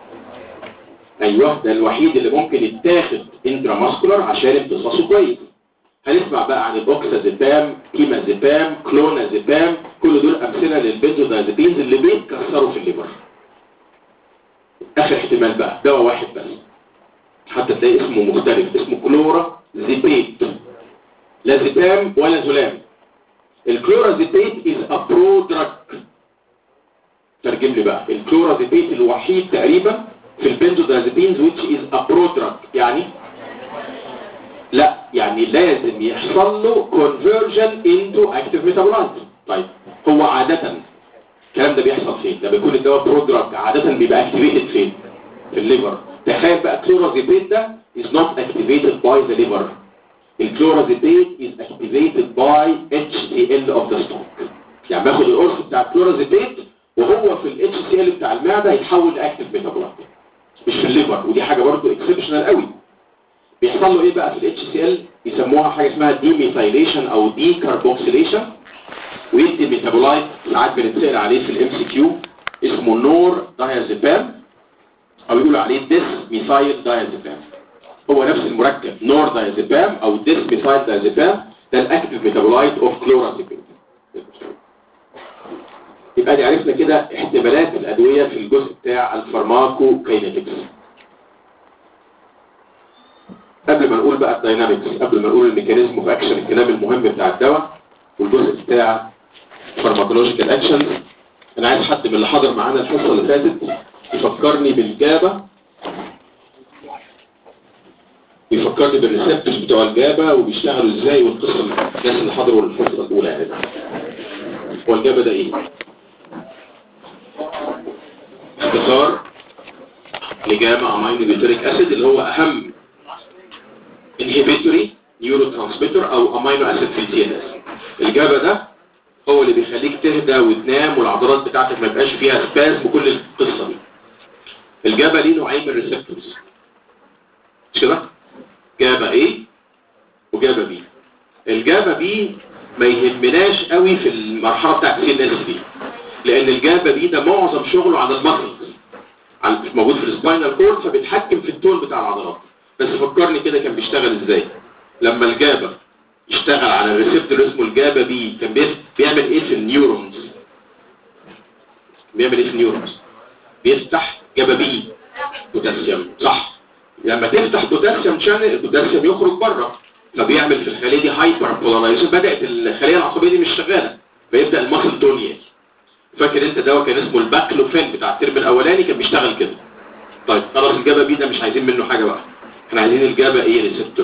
ايوه ده الوحيد اللي ممكن يتاخد انتراماسكولار عشان امتصاصه كويس هنسمع بقى عن الاوكسازيبام كيمازيبام كلونازيبام كل دول امثله للبنزودازيبينز اللي بيتكسروا في الليفر اخر احتمال بقى دواء واحد بس حتى تلاقي اسمه مختلف اسمه كلورا زيبيت لا زيبام ولا زلام الكلورازيبيت is a prodrug ترجم لي بقى الكلورازيبيت الوحيد تقريبا في البنزودازيبينز which is a prodrug يعني لا يعني لازم يحصل له conversion into active metabolite طيب هو عادة الكلام ده بيحصل فين ده بيكون الدواء برودراج عادة بيبقى activated فين في الليفر تخيل بقى كلورازيبيت ده is not activated by the liver الكلورازيبيت is activated by HCl of the stomach يعني باخد القرص بتاع الكلورازيبيت وهو في ال HCl بتاع المعدة يتحول لاكتف ميتابولايت مش في الليفر ودي حاجة برضو اكسبشنال قوي بيحصل له ايه بقى في ال HCl يسموها حاجة اسمها ديميثايليشن او دي كاربوكسيليشن ويدي ميتابولايت ساعات بنتسأل عليه في الام سي كيو اسمه نور دايازيبام او يقولوا عليه ديس ميثايل دايازيبام هو نفس المركب نور دايازيبام او ديس ميثايل دايازيبام ده الاكتيف ميتابولايت اوف كلورازيبام يبقى دي عرفنا كده احتمالات الادويه في الجزء بتاع الفارماكو كاينيتكس قبل ما نقول بقى الداينامكس قبل ما نقول الميكانيزم اوف اكشن الكلام المهم بتاع الدواء والجزء بتاع فارماكولوجيكال اكشن انا عايز حد من اللي حضر معانا الحصه اللي فاتت يفكرني بالجابه يفكرني بالريسبتورز بتوع الجابه وبيشتغلوا ازاي والقصه الناس اللي حضروا الحصه الاولى يعني هو الجابه ده ايه اختصار لجامع امينو بيوتريك اسيد اللي هو اهم انهبيتوري نيورو ترانسميتر او امينو اسيد في الدي ان اس الجابه ده هو اللي بيخليك تهدى وتنام والعضلات بتاعتك ما يبقاش فيها سبازم وكل القصه دي الجابا ليه نوعين من الريسبتورز مش كده جابا ايه وجابا بي الجابا بي ما يهمناش قوي في المرحله بتاعت سي ان اس دي لان الجابا بي ده معظم شغله على المسلز موجود في السباينال كورد فبيتحكم في التون بتاع العضلات بس فكرني كده كان بيشتغل ازاي لما الجابا يشتغل على الريسبتور اسمه الجابا بي كان بيعمل ايه في النيورونز بيعمل ايه في النيورونز بيفتح جابا بي بوتاسيوم صح لما تفتح بوتاسيوم شانل البوتاسيوم يخرج بره فبيعمل في الخليه دي هايبر بولاريزيشن بدات الخليه العصبيه دي مش شغاله فيبدا المصل تون يقل فاكر انت دواء كان اسمه الباكلوفين بتاع الترم الاولاني كان بيشتغل كده طيب خلاص الجابا بي ده مش عايزين منه حاجه بقى احنا عايزين الجابا ايه ريسبتور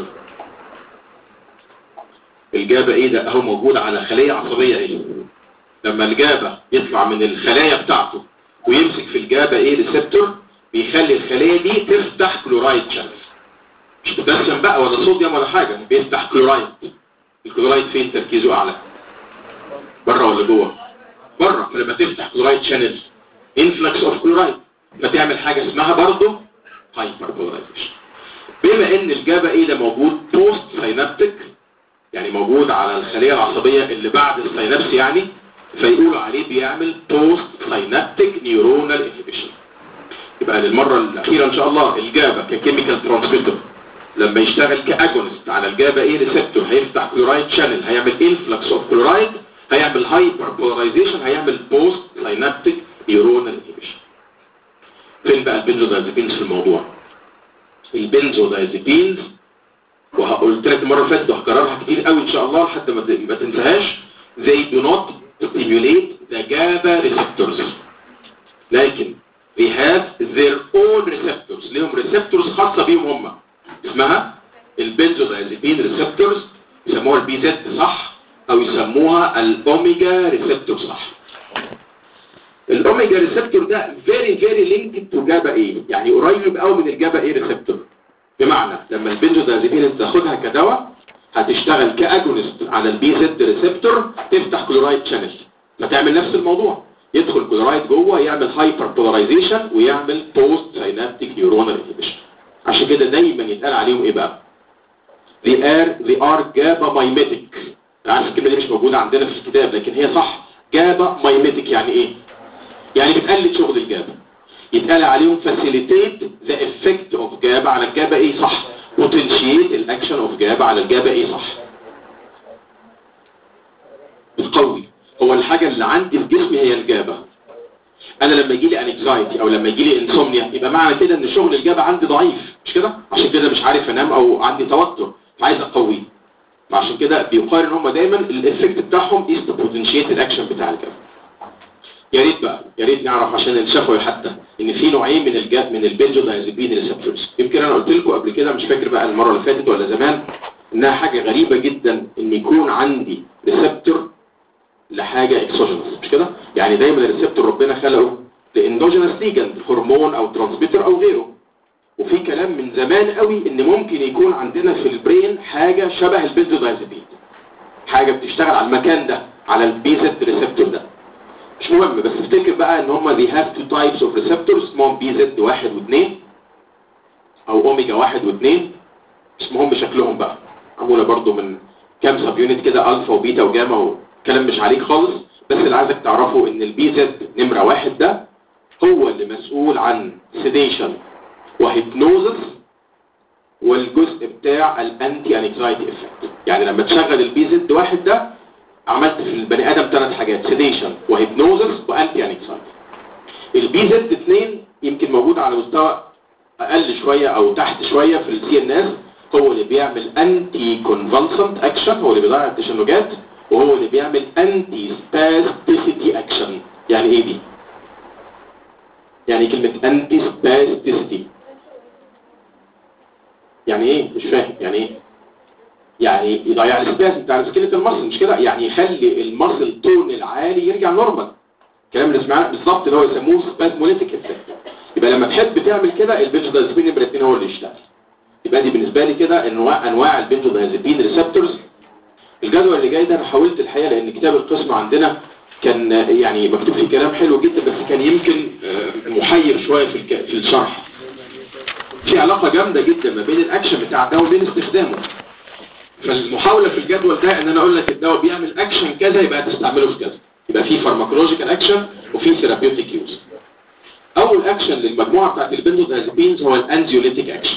الجابا ايه ده اهو موجود على خليه عصبيه ايه لما الجابا يطلع من الخلايا بتاعته ويمسك في الجابا ايه ريسبتور بيخلي الخليه دي تفتح كلورايد شانل مش بوتاسيوم بقى ولا صوديوم ولا حاجه بيفتح كلورايد الكلورايد فين تركيزه اعلى بره ولا جوه بره فلما تفتح كلورايد شانل انفلكس اوف كلورايد فتعمل حاجه اسمها برضه هايبر بولايزيشن بما ان الجابا ايه ده موجود بوست ساينابتيك يعني موجود على الخليه العصبيه اللي بعد الساينابس يعني فيقولوا عليه بيعمل بوست ساينابتيك نيورونال انهبيشن يبقى للمره الاخيره ان شاء الله الجابا ككيميكال ترانسميتر لما يشتغل كاجونست على الجابا ايه ريسبتور هيفتح كلورايد شانل هيعمل انفلكس اوف كلورايد هيعمل هايبر بولاريزيشن هيعمل بوست ساينابتيك نيورونال انهبيشن فين بقى البنزودايزيبينز في الموضوع البنزودايزيبينز وقلت لك المره اللي فاتت وهكررها كتير قوي ان شاء الله لحد ما ما تنساهاش they do not stimulate the GABA receptors لكن they have their own receptors لهم receptors خاصة بيهم هم اسمها البنزودايزيبين receptors يسموها البي زد صح او يسموها الاوميجا ريسبتور صح الاوميجا ريسبتور ده very very linked to جابا ايه يعني قريب قوي من الجابا ايه ريسبتور بمعنى لما البنزودازيبين انت تاخدها كدواء هتشتغل كاجونست على البي زد ريسبتور تفتح كلورايد شانل فتعمل نفس الموضوع يدخل كلورايد جوه يعمل هايبر بولاريزيشن ويعمل بوست ساينابتيك نيورونال انهبيشن عشان كده دايما يتقال عليهم ايه بقى they are they are GABA mimetic عارف الكلمه دي مش موجوده عندنا في الكتاب لكن هي صح جابا مايميتك يعني ايه يعني بتقلد شغل الجابا يتقال عليهم facilitate the effect of جابا على الجابا ايه صح potentiate الاكشن اوف جابا على الجابا ايه صح بتقوي هو الحاجة اللي عندي في جسمي هي الجابا انا لما يجي لي انكزايتي او لما يجي لي انسومنيا يبقى معنى كده ان شغل الجابا عندي ضعيف مش كده عشان كده مش عارف انام او عندي توتر فعايز اقويه فعشان كده بيقارن هم دايما الافكت بتاعهم از تو بوتنشيت الاكشن بتاع الجبل يا ريت بقى يا ريت نعرف عشان الشفوي حتى ان في نوعين من الجاب من البنزودايزيبين ريسبتورز يمكن انا قلت لكم قبل كده مش فاكر بقى المره اللي فاتت ولا زمان انها حاجه غريبه جدا ان يكون عندي ريسبتور لحاجه اكسوجينوس مش كده يعني دايما الريسبتور ربنا خلقه لاندوجينوس ليجند هرمون او ترانسميتر او غيره وفي كلام من زمان قوي ان ممكن يكون عندنا في البرين حاجة شبه البنزودايزيبين حاجة بتشتغل على المكان ده على البي زد ريسبتور ده مش مهم بس افتكر بقى ان هما they have two types of receptors اسمهم بي زد واحد واثنين او اوميجا واحد واثنين مش مهم شكلهم بقى معمولة برضو من كام سب يونت كده الفا وبيتا وجاما وكلام مش عليك خالص بس اللي عايزك تعرفه ان البي زد نمرة واحد ده هو اللي مسؤول عن سيديشن وهيبنوزس والجزء بتاع الانتي انكزايتي افكت يعني لما تشغل البي زد واحد ده عملت في البني ادم ثلاث حاجات سيديشن وهيبنوزس وانتي انكزايتي البي زد 2 يمكن موجود على مستوى اقل شويه او تحت شويه في السي ان اس هو اللي بيعمل انتي كونفالسنت اكشن هو اللي بيضيع التشنجات وهو اللي بيعمل انتي سباستيسيتي اكشن يعني ايه دي يعني كلمة انتي سباستيسيتي يعني ايه مش فاهم يعني ايه يعني يضيع السباس بتاع السكيلت المصل مش كده يعني يخلي المصل تون العالي يرجع نورمال الكلام اللي سمعناه بالظبط اللي هو يسموه سباسموليتيك افكت يبقى لما تحب تعمل كده البنزودازيبين نمره 2 هو اللي يشتغل يبقى دي بالنسبه لي كده انواع انواع البنزودازيبين ريسبتورز الجدول اللي جاي ده انا حاولت الحقيقه لان كتاب القسم عندنا كان يعني مكتوب فيه كلام حلو جدا بس كان يمكن آه، محير شوية في الك- في الشرح في علاقة جامدة جدا ما بين الاكشن بتاع الدواء وبين استخدامه فالمحاولة في الجدول ده ان انا اقول لك الدواء بيعمل اكشن كذا يبقى تستعمله في كذا يبقى في فارماكولوجيكال اكشن وفي ثيرابيوتيك يوز اول اكشن للمجموعة بتاعت البنزودازيبينز هو الانزيوليتيك اكشن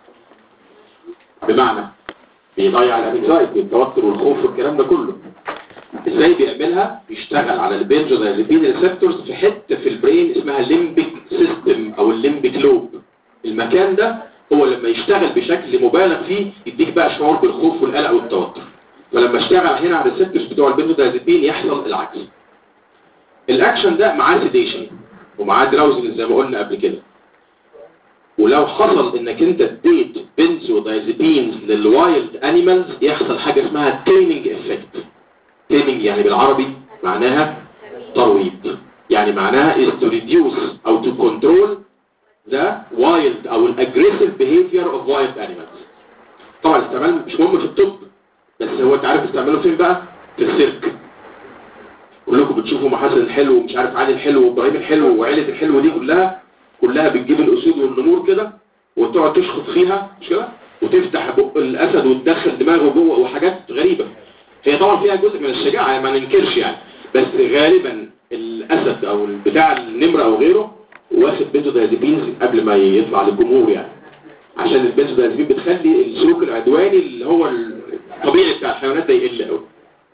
بمعنى بيضيع الانكزايتي التوتر والخوف والكلام ده كله ازاي بيعملها بيشتغل على البنزودازيبين ريسبتورز في حته في البرين اسمها الليمبيك سيستم او الليمبيك لوب المكان ده هو لما يشتغل بشكل مبالغ فيه يديك بقى شعور بالخوف والقلق والتوتر فلما اشتغل هنا على الريسبتورز بتوع البنزودازيبين يحصل العكس الاكشن ده معاه سيديشن ومعاه دراوزنج زي ما قلنا قبل كده ولو حصل انك انت اديت بنزودازيبينز للوايلد انيمالز يحصل حاجه اسمها تيمينج افكت تيمينج يعني بالعربي معناها ترويض يعني معناها is to reduce او to control the wild او ال aggressive behavior of wild animals طبعا الاستعمال مش مهم في الطب بس هو انت عارف استعماله فين بقى في السيرك كلكم بتشوفوا محاسن الحلو ومش عارف علي الحلو وابراهيم الحلو وعيلة الحلو دي كلها كلها بتجيب الاسود والنمور كده وتقعد تشخط فيها مش كده وتفتح بق الاسد وتدخل دماغه جوه وحاجات غريبه هي طبعا فيها جزء من الشجاعه يعني ما ننكرش يعني بس غالبا الاسد او بتاع النمر او غيره واخد بنزودازيبينز قبل ما يطلع للجمهور يعني عشان البنزودازيبين بتخلي السلوك العدواني اللي هو الطبيعي بتاع الحيوانات ده يقل قوي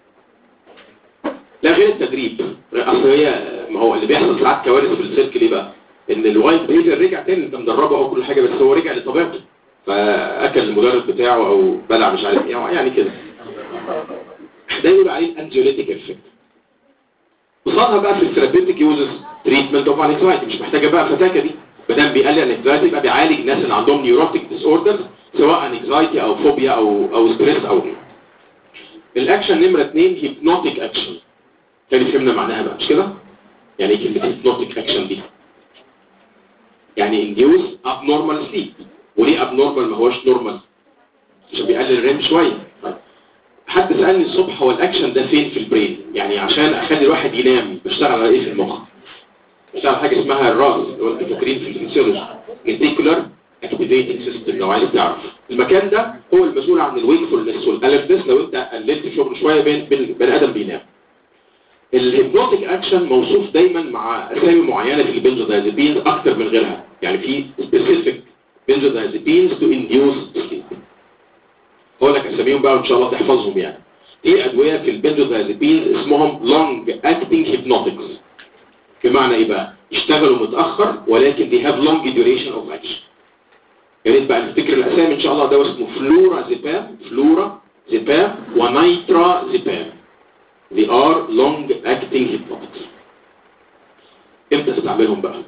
لا غير التدريب اصل هي ما هو اللي بيحصل ساعات كوارث في السيرك ليه بقى ان الوايت بيهيفير رجع تاني انت مدربه او كل حاجه بس هو رجع لطبيعته فاكل المدرب بتاعه او بلع مش عارف ايه يعني كده ده يقول عليه الانجيوليتيك افكت قصادها بقى في الثيرابيوتيك يوزز تريتمنت اوف انكزايتي مش محتاجه بقى فتاكه دي ما دام بيقلل الانكزايتي يبقى بيعالج الناس اللي عندهم نيوروتيك ديس اوردرز سواء انكزايتي او فوبيا او او ستريس او غيره الاكشن نمره اثنين هيبنوتيك اكشن تاني فهمنا معناها بقى مش كده يعني ايه كلمه هيبنوتيك اكشن دي يعني انديوز ابنورمال سليب وليه ابنورمال ما هوش نورمال عشان بيقلل الريم شويه طيب. حد سألني الصبح هو الاكشن ده فين في البرين يعني عشان اخلي الواحد ينام بشتغل على ايه في المخ بشتغل على حاجه اسمها الراس اللي هو انتوا فاكرين في الفسيولوجي ريتيكولار اكتيفيتنج سيستم لو عايز تعرف المكان ده هو المسؤول عن الويكفولنس والالرتنس لو انت قللت شغل شويه بين بين بني ادم بينام الهيبنوتيك اكشن موصوف دايما مع اسامي معينه في البنزودازيبينز اكتر من غيرها يعني في سبيسيفيك بنزودازيبينز تو انديوس سليب هقول لك اساميهم بقى وان شاء الله تحفظهم يعني ايه ادويه في البنزودازيبينز اسمهم لونج اكتنج هيبنوتكس بمعنى ايه بقى يشتغلوا متاخر ولكن they have long duration of action يا ريت بقى نفتكر الاسامي ان شاء الله ده اسمه فلورا زيبام فلورا زيبام ونايترا زيبام they are long acting hypnotics امتى استعملهم بقى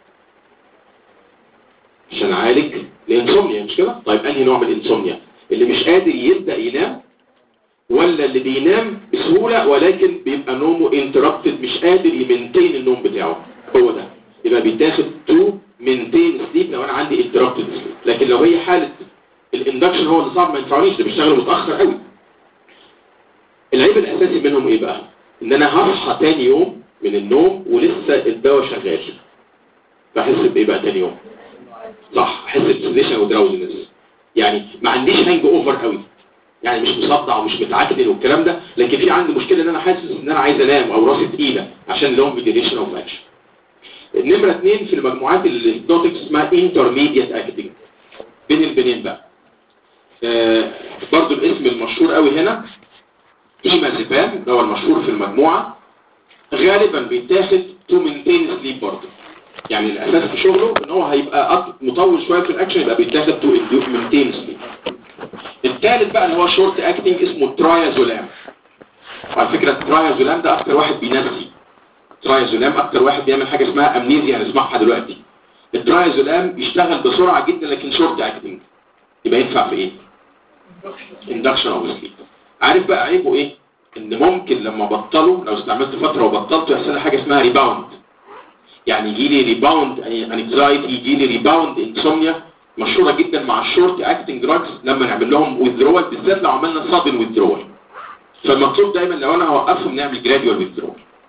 عشان اعالج الانسومنيا مش كده طيب انهي نوع من الانسومنيا اللي مش قادر يبدا ينام ولا اللي بينام بسهوله ولكن بيبقى نومه انتربتد مش قادر يمنتين النوم بتاعه هو ده يبقى بيتاخد تو مينتين سليب لو انا عندي انتربتد سليب لكن لو هي حاله الاندكشن هو اللي صعب ما ينفعنيش ده بيشتغلوا متاخر قوي العيب الاساسي منهم ايه بقى ان انا هصحى تاني يوم من النوم ولسه الدواء شغال بحس بايه بقى تاني يوم صح احس بسيديشن او دراوزنس يعني ما عنديش هانج اوفر قوي يعني مش مصدع ومش متعكنن والكلام ده لكن في عندي مشكله ان انا حاسس ان انا عايز انام او راسي تقيله عشان لونج ديوريشن اوف اكشن النمره اثنين في المجموعات الهيبنوتكس اسمها انترميديت اكتنج بين البنين بقى آه برضو الاسم المشهور قوي هنا ايمازيبام ده هو المشهور في المجموعه غالبا بيتاخد تو مينتين سليب برضه يعني الاساس في شغله ان هو هيبقى أط- مطول شويه في الاكشن يبقى بيتاخد تو مينتين سليب الثالث بقى اللي هو شورت اكتنج اسمه ترايازولام على فكره الترايازولام ده اكتر واحد بينسي ترايازولام اكتر واحد بيعمل حاجه اسمها امنيزيا هنسمعها دلوقتي الترايازولام بيشتغل بسرعه جدا لكن شورت اكتنج يبقى ينفع في ايه اندكشن او سليب عارف بقى عيبه ايه ان ممكن لما بطله لو استعملت فتره وبطلته يحصل لي حاجه اسمها ريباوند يعني يجي لي ريباوند انكزايتي يجي لي ريباوند انسومنيا مشهوره جدا مع الشورت اكتنج دراجز لما نعمل لهم ويذرول بالذات لو عملنا صادن ويذرول فالمطلوب دايما لو انا هوقفهم نعمل جراديوال ويذرول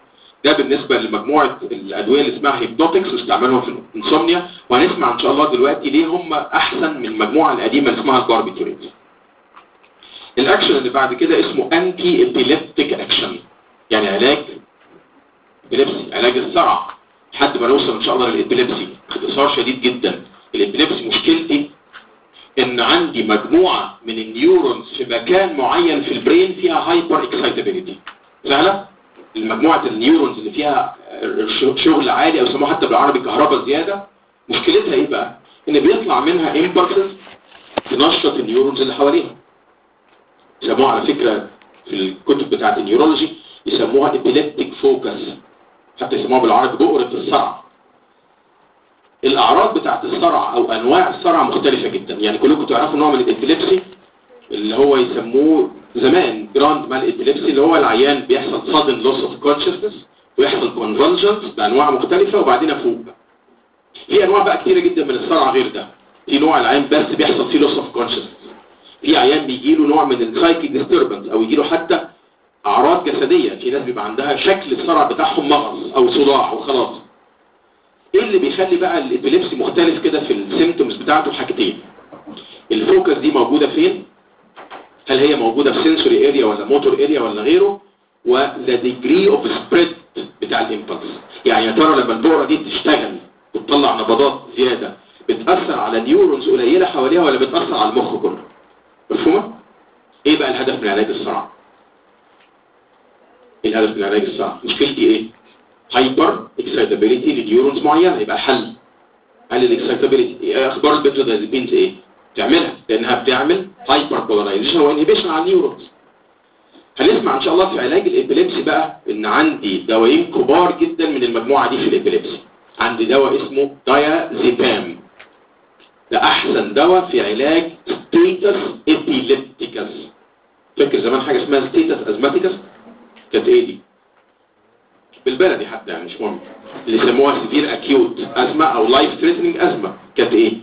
ده بالنسبة لمجموعة الأدوية اللي اسمها هيبنوتكس واستعمالهم في الانسومنيا وهنسمع إن شاء الله دلوقتي ليه هم أحسن من المجموعة القديمة اللي اسمها الباربيتوريت الأكشن اللي بعد كده اسمه أنتي إبيليبتيك أكشن يعني علاج إبيليبسي علاج الصرع لحد ما نوصل إن شاء الله للإبيليبسي باختصار شديد جدا الإبيليبسي مشكلتي إن عندي مجموعة من النيورونز في مكان معين في البرين فيها هايبر اكسايتابيليتي سهلة؟ المجموعة النيورونز اللي فيها شغل عالي او يسموها حتى بالعربي كهرباء زيادة مشكلتها ايه بقى ان بيطلع منها امبلسز تنشط النيورونز اللي حواليها يسموها على فكرة في الكتب بتاعت النيورولوجي يسموها ابيليبتيك فوكس حتى يسموها بالعربي بؤرة الصرع الاعراض بتاعت الصرع او انواع الصرع مختلفة جدا يعني كلكم تعرفوا نوع من الابيليبسي اللي هو يسموه زمان جراند مال ابيليبسي اللي هو العيان بيحصل sudden loss of consciousness ويحصل convulsions بانواع مختلفة وبعدين افوق في انواع بقى كتيرة جدا من الصرع غير ده في نوع العيان بس بيحصل فيه loss of consciousness في عيان بيجي له نوع من السايكيك ديستربنس او يجي له حتى اعراض جسدية في ناس بيبقى عندها شكل الصرع بتاعهم مغص او صداع وخلاص ايه اللي بيخلي بقى الابيليبسي مختلف كده في السيمتومز بتاعته حاجتين الفوكس دي موجودة فين هل هي موجودة في سنسوري اريا ولا موتور اريا ولا غيره ولا ديجري اوف سبريد بتاع الامبلس يعني يا ترى لما البؤرة دي تشتغل وتطلع نبضات زيادة بتأثر على نيورونز قليلة حواليها ولا بتأثر على المخ كله مفهومة؟ ايه بقى الهدف من علاج الصرع؟ ايه الهدف من علاج الصرع؟ مشكلتي ايه؟ هايبر اكسايتابيليتي لنيورونز معينة يبقى حل هل الاكسايتابيليتي اخبار البنزودازيبينز ايه؟ تعملها لانها بتعمل هايبر بولاريزيشن وانهبيشن على النيورونز هنسمع ان شاء الله في علاج الابيليبسي بقى ان عندي دوايين كبار جدا من المجموعه دي في الابيليبسي عندي دواء اسمه دايازيبام ده احسن دواء في علاج ستيتس ابيليبتيكس فاكر زمان حاجه اسمها ستيتس ازماتيكس كانت ايه دي بالبلدي حتى يعني مش مهم اللي يسموها سيفير اكيوت ازمه او لايف ثريتنينج ازمه كانت ايه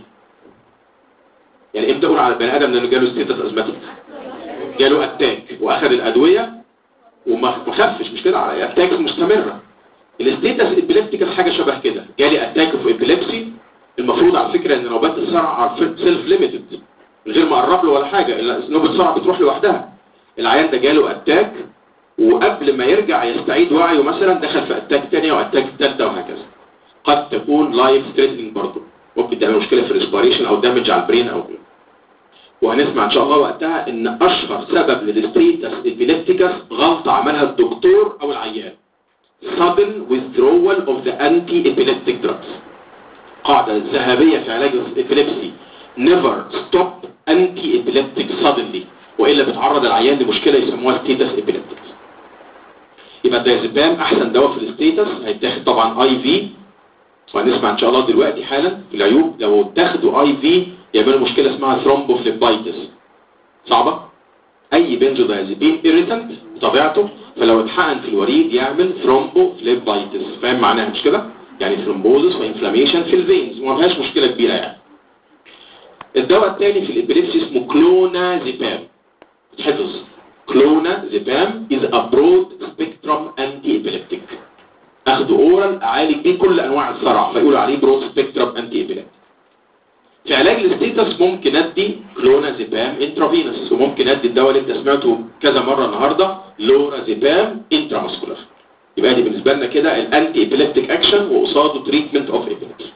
يعني امتى اقول على البني ادم انه جاله ستيتس ازماتيك جاله اتاك واخذ الادويه وما خفش مش كده على اتاك مستمره الستيتس ابيليبتيك حاجه شبه كده جالي اتاك في ابيليبسي المفروض على فكره ان نوبات الصرع سيلف ليميتد من غير ما اقرب له ولا حاجه نوبه الصرع بتروح لوحدها العيان ده جاله اتاك وقبل ما يرجع يستعيد وعيه مثلا دخل في اتاك ثانيه واتاك ثالثه وهكذا قد تكون لايف ثريتنينج برضه ممكن تعمل مشكله في الريسبيريشن او دامج على البرين او غيره وهنسمع ان شاء الله وقتها ان اشهر سبب للستيتس ابيليبتيكس غلطة عملها الدكتور او العيان sudden withdrawal of the anti-epileptic drugs قاعدة ذهبية في علاج الابيليبسي never stop anti-epileptic suddenly وإلا بتعرض العيان لمشكلة يسموها status epileptic يبقى الدايزيبام احسن دواء في الستيتس هيتاخد طبعا اي في وهنسمع ان شاء الله دلوقتي حالا في العيوب لو اتاخدوا اي في يعملوا مشكلة اسمها ثرومبوفليبايتس صعبة اي بنزودايزيبين irritant بطبيعته فلو اتحقن في الوريد يعمل ثرومبوفليبايتس فاهم معناها مش كده يعني ثرومبوزس وانفلاميشن في الفينز وما فيهاش مشكلة كبيرة يعني الدواء الثاني في الابيليبسي اسمه كلونازيبام تحفظ كلونازيبام is a broad spectrum anti-epileptic اخده اورال اعالج بيه كل انواع الصرع فيقولوا عليه برود سبيكترم انتي ابيليبتيك في علاج الستيتس ممكن ادي كلونازيبام انترافينوس وممكن ادي الدواء اللي انت سمعته كذا مره النهارده لورازيبام انتراماسكولار يبقى دي بالنسبه لنا كده الانتي ابيليبتيك اكشن وقصاده تريتمنت اوف ابيليبسي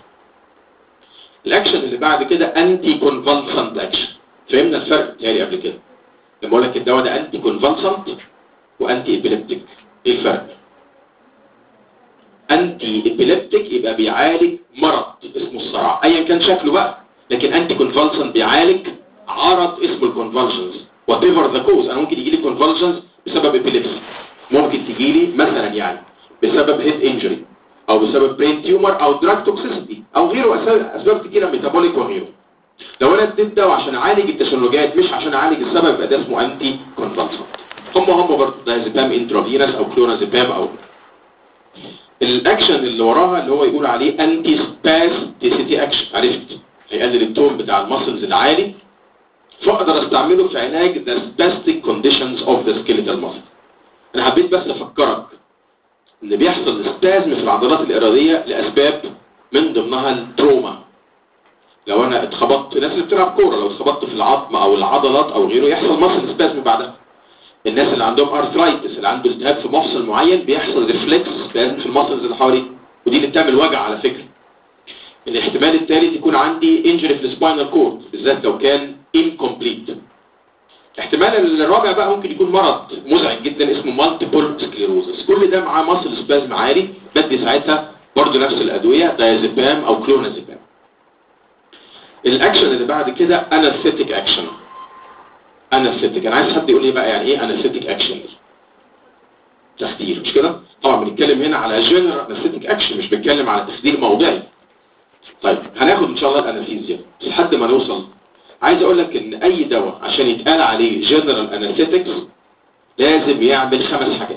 الاكشن اللي بعد كده انتي كونفالسنت اكشن فهمنا الفرق تاني قبل كده لما اقول لك الدواء ده انتي كونفالسنت وانتي ابيليبتيك ايه الفرق انتي ابيليبتيك يبقى بيعالج مرض اسمه الصرع ايا كان شكله بقى لكن انتي كونفالسن بيعالج عرض اسمه الكونفالشنز وات ايفر ذا كوز انا ممكن يجي لي كونفالشنز بسبب ابيليبسي ممكن تجي لي مثلا يعني بسبب هيد انجري او بسبب برين تيومر او دراج توكسيسيتي او غيره اسباب كتيره ميتابوليك وغيره لو انا اديت دواء عشان اعالج التشنجات مش عشان اعالج السبب يبقى ده اسمه انتي كونفالسن هم هم برضه دايزيبام انترافينس او كلونازيبام او الاكشن اللي وراها اللي هو يقول عليه انتي سباستيسيتي اكشن عرفت هيقلل التون بتاع المسلز العالي فاقدر استعمله في علاج the spastic conditions of the skeletal muscle انا حبيت بس افكرك ان بيحصل سبازم في العضلات الاراديه لاسباب من ضمنها التروما لو انا اتخبطت الناس اللي بتلعب كوره لو اتخبطت في العظم او العضلات او غيره يحصل مصل سبازم بعدها الناس اللي عندهم ارثرايتس اللي عنده التهاب في مفصل معين بيحصل ريفلكس سبازم في المفصل اللي حواليه ودي اللي بتعمل وجع على فكره الاحتمال الثالث يكون عندي انجري في السباينال كورد بالذات لو كان incomplete احتمال الرابع بقى ممكن يكون مرض مزعج جدا اسمه مالتيبل سكليروزس كل ده معاه مصل سبازم عالي بدي ساعتها برضه نفس الادويه دايازيبام او كلونازيبام الاكشن اللي بعد كده انستيك اكشن انستيك انا عايز حد يقول لي بقى يعني ايه انستيك اكشن تخدير مش كده طبعا بنتكلم هنا على جنرال انستيك اكشن مش بنتكلم على تخدير موضعي طيب هناخد ان شاء الله الانستيزيا لحد ما نوصل عايز اقول لك ان اي دواء عشان يتقال عليه جنرال انستيكس لازم يعمل خمس حاجات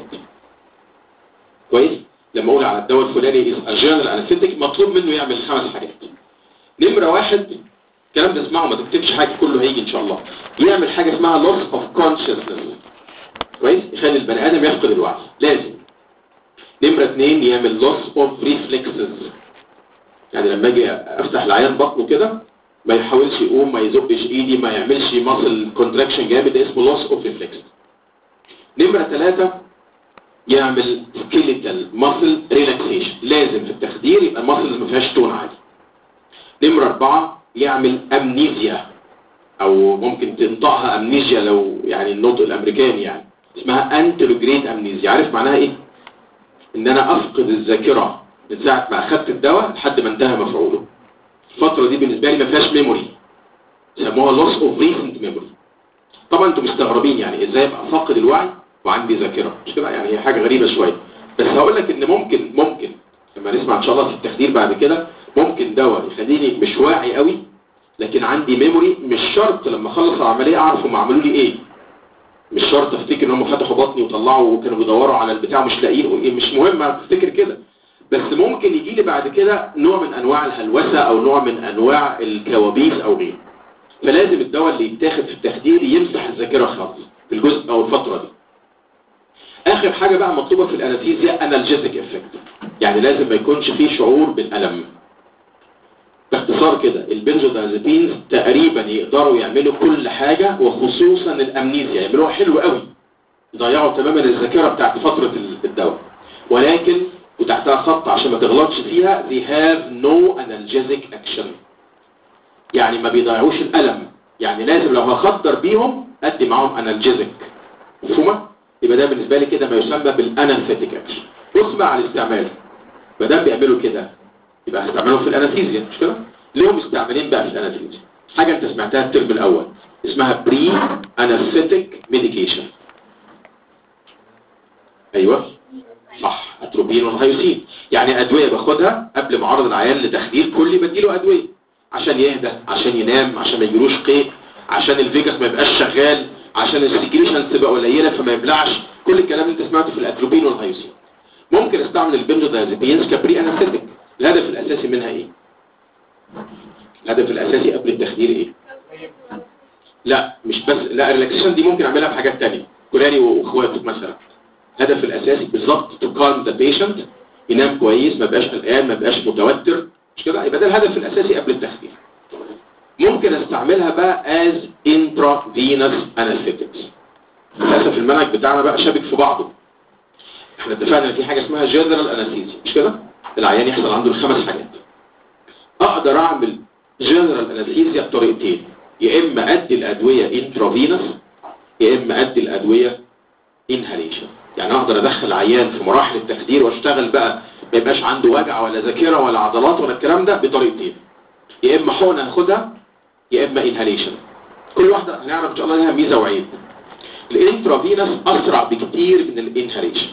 كويس لما اقول على الدواء الفلاني جنرال انستيك مطلوب منه يعمل خمس حاجات نمرة واحد الكلام ده اسمعه ما تكتبش حاجة كله هيجي ان شاء الله يعمل حاجة اسمها loss of consciousness كويس يخلي البني ادم يفقد الوعي لازم نمرة اتنين يعمل loss of reflexes يعني لما اجي افتح العيان بطنه كده ما يحاولش يقوم ما يزقش ايدي ما يعملش ماسل كونتراكشن جامد ده اسمه loss of reflex نمرة ثلاثة يعمل skeletal muscle relaxation لازم في التخدير يبقى الماسلز ما فيهاش تون عالي نمرة أربعة يعمل أمنيزيا أو ممكن تنطقها أمنيزيا لو يعني النطق الأمريكاني يعني اسمها أنتروجريد أمنيزيا عارف معناها إيه؟ إن أنا أفقد الذاكرة من ساعة ما أخدت الدواء لحد ما انتهى مفعوله الفترة دي بالنسبة لي ما فيهاش ميموري سموها loss of recent memory طبعا انتم مستغربين يعني ازاي ابقى فاقد الوعي وعندي ذاكرة مش كده يعني هي حاجة غريبة شوية بس هقول لك ان ممكن ممكن لما نسمع ان شاء الله في التخدير بعد كده ممكن دواء يخليني مش واعي قوي لكن عندي ميموري مش شرط لما اخلص العملية اعرف هم عملوا لي ايه مش شرط افتكر ان هم فتحوا بطني وطلعوا وكانوا بيدوروا على البتاع مش لاقيين مش مهم افتكر كده بس ممكن يجي لي بعد كده نوع من انواع الهلوسة او نوع من انواع الكوابيس او غيره فلازم الدواء اللي يتاخد في التخدير يمسح الذاكرة خالص في الجزء او الفترة دي اخر حاجة بقى مطلوبة في الانستيزيا انالجيزيك افكت يعني لازم ما يكونش فيه شعور بالالم باختصار كده البنزودازيبينز تقريبا يقدروا يعملوا كل حاجة وخصوصا الامنيزيا يعملوها حلو قوي يضيعوا تماما الذاكرة بتاعت فترة الدواء ولكن وتحتها خط عشان ما تغلطش فيها they have no analgesic action يعني ما بيضيعوش الألم يعني لازم لو هخدر بيهم ادي معاهم analgesic مفهومة؟ يبقى ده بالنسبة لي كده ما يسمى بالانستيك اكشن بص بقى على الاستعمال ما دام بيعملوا كده يبقى هستعملهم في الانستيزيا مش كده؟ ليهم استعمالين بقى في الانستيزيا حاجة انت سمعتها الترم الاول اسمها بري انستيك ميديكيشن ايوه صح اتروبين والهيوسين يعني ادوية باخدها قبل ما اعرض العيان لتخدير كلي بديله ادوية عشان يهدى عشان ينام عشان ما يجيلوش قيء عشان الفيجاس ما يبقاش شغال عشان السكريشن تبقى قليلة فما يبلعش كل الكلام اللي انت سمعته في الاتروبين والهيوسين ممكن استعمل البنزودازيبينز كبري انستيك الهدف الاساسي منها ايه الهدف الاساسي قبل التخدير ايه لا مش بس لا الريلاكسيشن دي ممكن اعملها في حاجات تانية كولاري واخواته مثلا الهدف الاساسي بالظبط to calm the patient ينام كويس ما بقاش قلقان ما بقاش متوتر مش كده يبقى ده الهدف الاساسي قبل التخدير ممكن استعملها بقى as intravenous anesthetics للاسف المنهج بتاعنا بقى شابك في بعضه احنا اتفقنا ان في حاجه اسمها general anesthesia مش كده العيان يحصل عنده الخمس حاجات اقدر اعمل general anesthesia بطريقتين يا اما ادي الادويه intravenous يا اما ادي الادويه inhalation يعني اقدر ادخل عيان في مراحل التخدير واشتغل بقى ما يبقاش عنده وجع ولا ذاكره ولا عضلات ولا الكلام ده بطريقتين يا اما حقنه هاخدها يا اما انهاليشن كل واحده هنعرف ان شاء الله لها ميزه وعيب الانترافينوس اسرع بكتير من الانهاليشن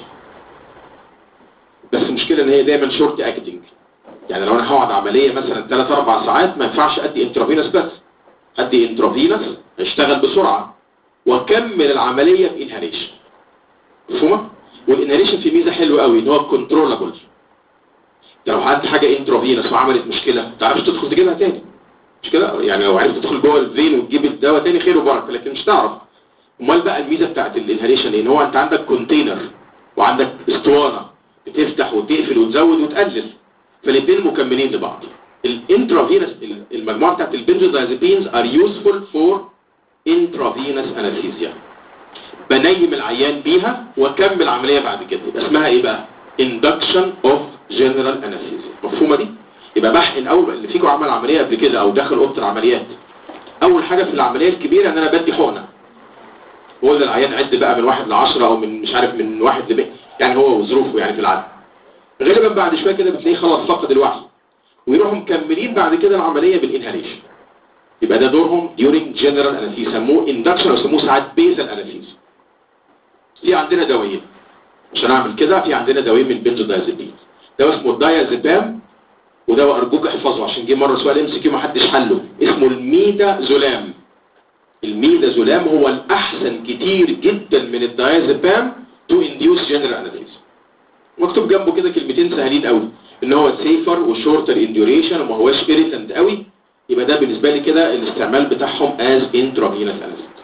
بس المشكله ان هي دايما شورت اكتنج يعني لو انا هقعد عمليه مثلا 3 4 ساعات ما ينفعش ادي انترافينوس بس ادي انترافينوس اشتغل بسرعه واكمل العمليه بانهاليشن مفهومه والانهاليشن فيه ميزه حلوه قوي ان هو كنترولابل لو عندي حاجه انترافينوس وعملت مشكله ما تعرفش تدخل تجيبها تاني مش كده يعني لو عرفت تدخل جوه الفين وتجيب الدواء تاني خير وبركه لكن مش تعرف امال بقى الميزه بتاعت الانهاليشن ان هو انت عندك كونتينر وعندك اسطوانه بتفتح وتقفل وتزود وتقلل فالاثنين مكملين لبعض الانترافينس المجموعه بتاعت البنزودازيبينز ار يوسفول فور انترافينس انستيزيا بنيم العيان بيها واكمل عمليه بعد كده يبقى اسمها ايه بقى induction of general anesthesia مفهومه دي يبقى بحقن اول اللي فيكم عمل عمليه قبل كده او دخل اوضه العمليات اول حاجه في العمليه الكبيره ان انا بدي حقنه هو ده العيان عد بقى من واحد لعشرة او من مش عارف من واحد لبقى يعني هو وظروفه يعني في العدد غالبا بعد شويه كده بتلاقيه خلاص فقد الوعي ويروحوا مكملين بعد كده العمليه بالانهاليشن يبقى ده دورهم during general anesthesia يسموه induction او يسموه ساعات basal anesthesia في عندنا دوايين عشان اعمل كده في عندنا دوايين من بنزودازيبين دواء اسمه الدايازيبام ودواء ارجوك احفظه عشان جه مره سؤال ام سي كيو ما حدش حله اسمه الميدا زولام الميدا زولام هو الاحسن كتير جدا من الدايازيبام تو انديوس جنرال انستيزيا مكتوب جنبه كده كلمتين سهلين قوي ان هو سيفر وشورتر انديوريشن وما هواش ايريتنت قوي يبقى ده بالنسبه لي كده الاستعمال بتاعهم از انترافينس انستيزيا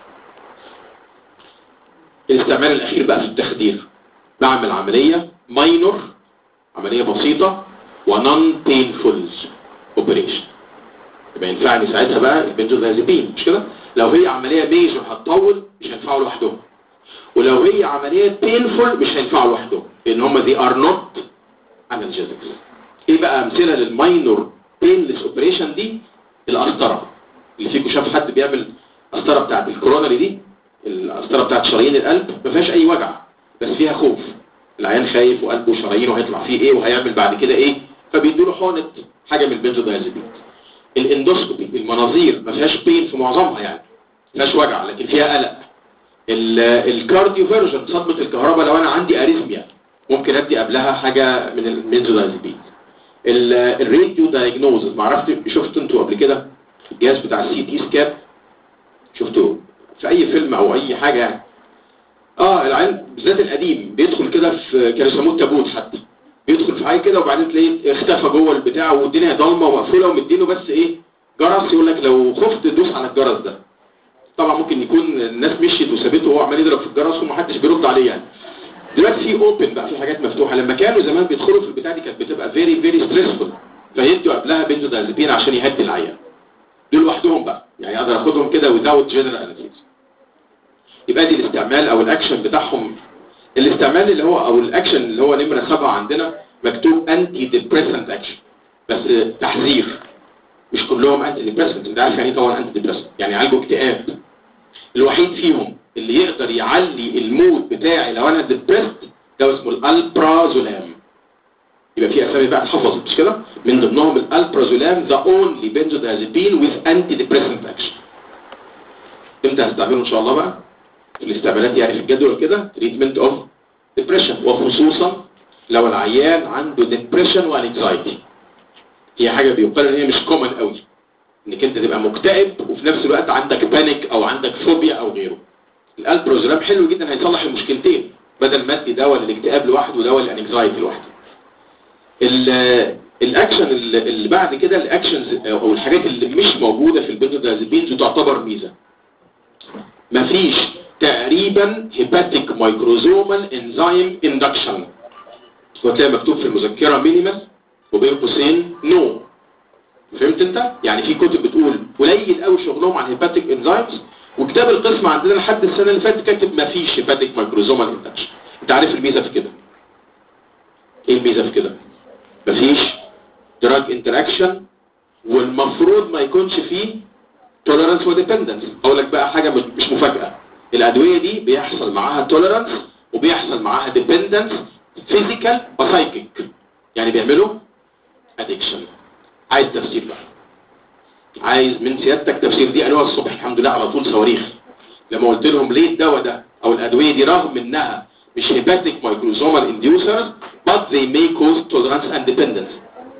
الاستعمال الاخير بقى في التخدير بعمل عمليه ماينور عمليه بسيطه ونون بينفول اوبريشن يبقى ينفعني ساعتها بقى البنزودازيبين مش كده لو هي عمليه ميجر هتطول مش هينفعوا لوحدهم ولو هي عمليه بينفول مش هينفعوا لوحدهم لان هم دي ار نوت انالجيزكس ايه بقى امثله للماينور بينلس اوبريشن دي القسطره اللي فيكم شاف حد بيعمل قسطره بتاعت الكورونري دي القسطره بتاعت شرايين القلب ما فيهاش اي وجع بس فيها خوف العيان خايف وقلبه وشرايينه هيطلع فيه ايه وهيعمل بعد كده ايه فبيدوا له حقنه حاجه من البنزودازيبين الاندوسكوبي المناظير ما فيهاش بين في معظمها يعني ما فيهاش وجع لكن فيها قلق الكارديو فيرجن صدمه الكهرباء لو انا عندي اريثميا ممكن ادي قبلها حاجه من البنزودازيبين الراديو دايجنوزز ما عرفت شفتوا انتوا قبل كده الجهاز بتاع السي تي سكان شفتوه في اي فيلم او اي حاجه يعني اه العين بالذات القديم بيدخل كده في كانوا يسموه التابوت حتى بيدخل في حاجه كده وبعدين تلاقيه اختفى جوه البتاع والدنيا ضلمه ومقفوله ومدينه بس ايه جرس يقول لك لو خفت دوس على الجرس ده طبعا ممكن يكون الناس مشيت وسابته وهو عمال يضرب في الجرس ومحدش بيرد عليه يعني دلوقتي في اوبن بقى في حاجات مفتوحه لما كانوا زمان بيدخلوا في البتاع دي كانت بتبقى فيري فيري ستريسفول فيدوا قبلها بنزودازيبين عشان يهدي العيان دول لوحدهم بقى يعني اقدر اخدهم كده without general anesthesia يبقى دي الاستعمال او الاكشن بتاعهم الاستعمال اللي هو او الاكشن اللي هو نمره سبعة عندنا مكتوب انتي ديبريسنت اكشن بس تحذير مش كلهم انتي ديبريسنت انت عارف يعني ايه طبعا انتي ديبريسنت يعني يعالجوا اكتئاب الوحيد فيهم اللي يقدر يعلي المود بتاعي لو انا ديبريست ده اسمه الالبرازولام يبقى في اسامي بقى اتحفظت مش كده من ضمنهم الالبرازولام ذا اونلي بنزودازيبين وذ انتي ديبريسنت اكشن امتى هستعمله ان شاء الله بقى الاستعمالات يعني في الجدول كده تريتمنت اوف ديبريشن وخصوصا لو العيان عنده ديبريشن وانكزايتي هي حاجه بيقال ان هي مش كومن قوي انك انت تبقى مكتئب وفي نفس الوقت عندك بانيك او عندك فوبيا او غيره الالبروزولام حلو جدا هيصلح المشكلتين بدل ما ادي دواء للاكتئاب لوحده ودواء للانكزايتي لوحده الاكشن اللي بعد كده الاكشنز او الحاجات اللي مش موجوده في البنزودازيبينز تعتبر ميزه مفيش تقريبا هيباتيك مايكروزومال انزيم اندكشن وتلاقي مكتوب في المذكره مينيمس وبين قوسين نو فهمت انت يعني في كتب بتقول قليل قوي شغلهم عن هيباتيك انزيمز وكتاب القسم عندنا لحد السنه اللي فاتت كاتب ما فيش هيباتيك مايكروزومال اندكشن انت عارف الميزه في كده ايه الميزه في كده مفيش دراج انتراكشن والمفروض ما يكونش فيه توليرانس وديبندنس اقول لك بقى حاجه مش مفاجاه الادويه دي بيحصل معاها توليرانس وبيحصل معاها ديبندنس فيزيكال وسايكيك يعني بيعملوا ادكشن عايز تفسير بقى عايز من سيادتك تفسير دي قالوها الصبح الحمد لله على طول صواريخ لما قلت لهم ليه الدواء ده او الادويه دي رغم انها مش هيباتيك مايكروزومال انديوسرز but they may cause tolerance and dependence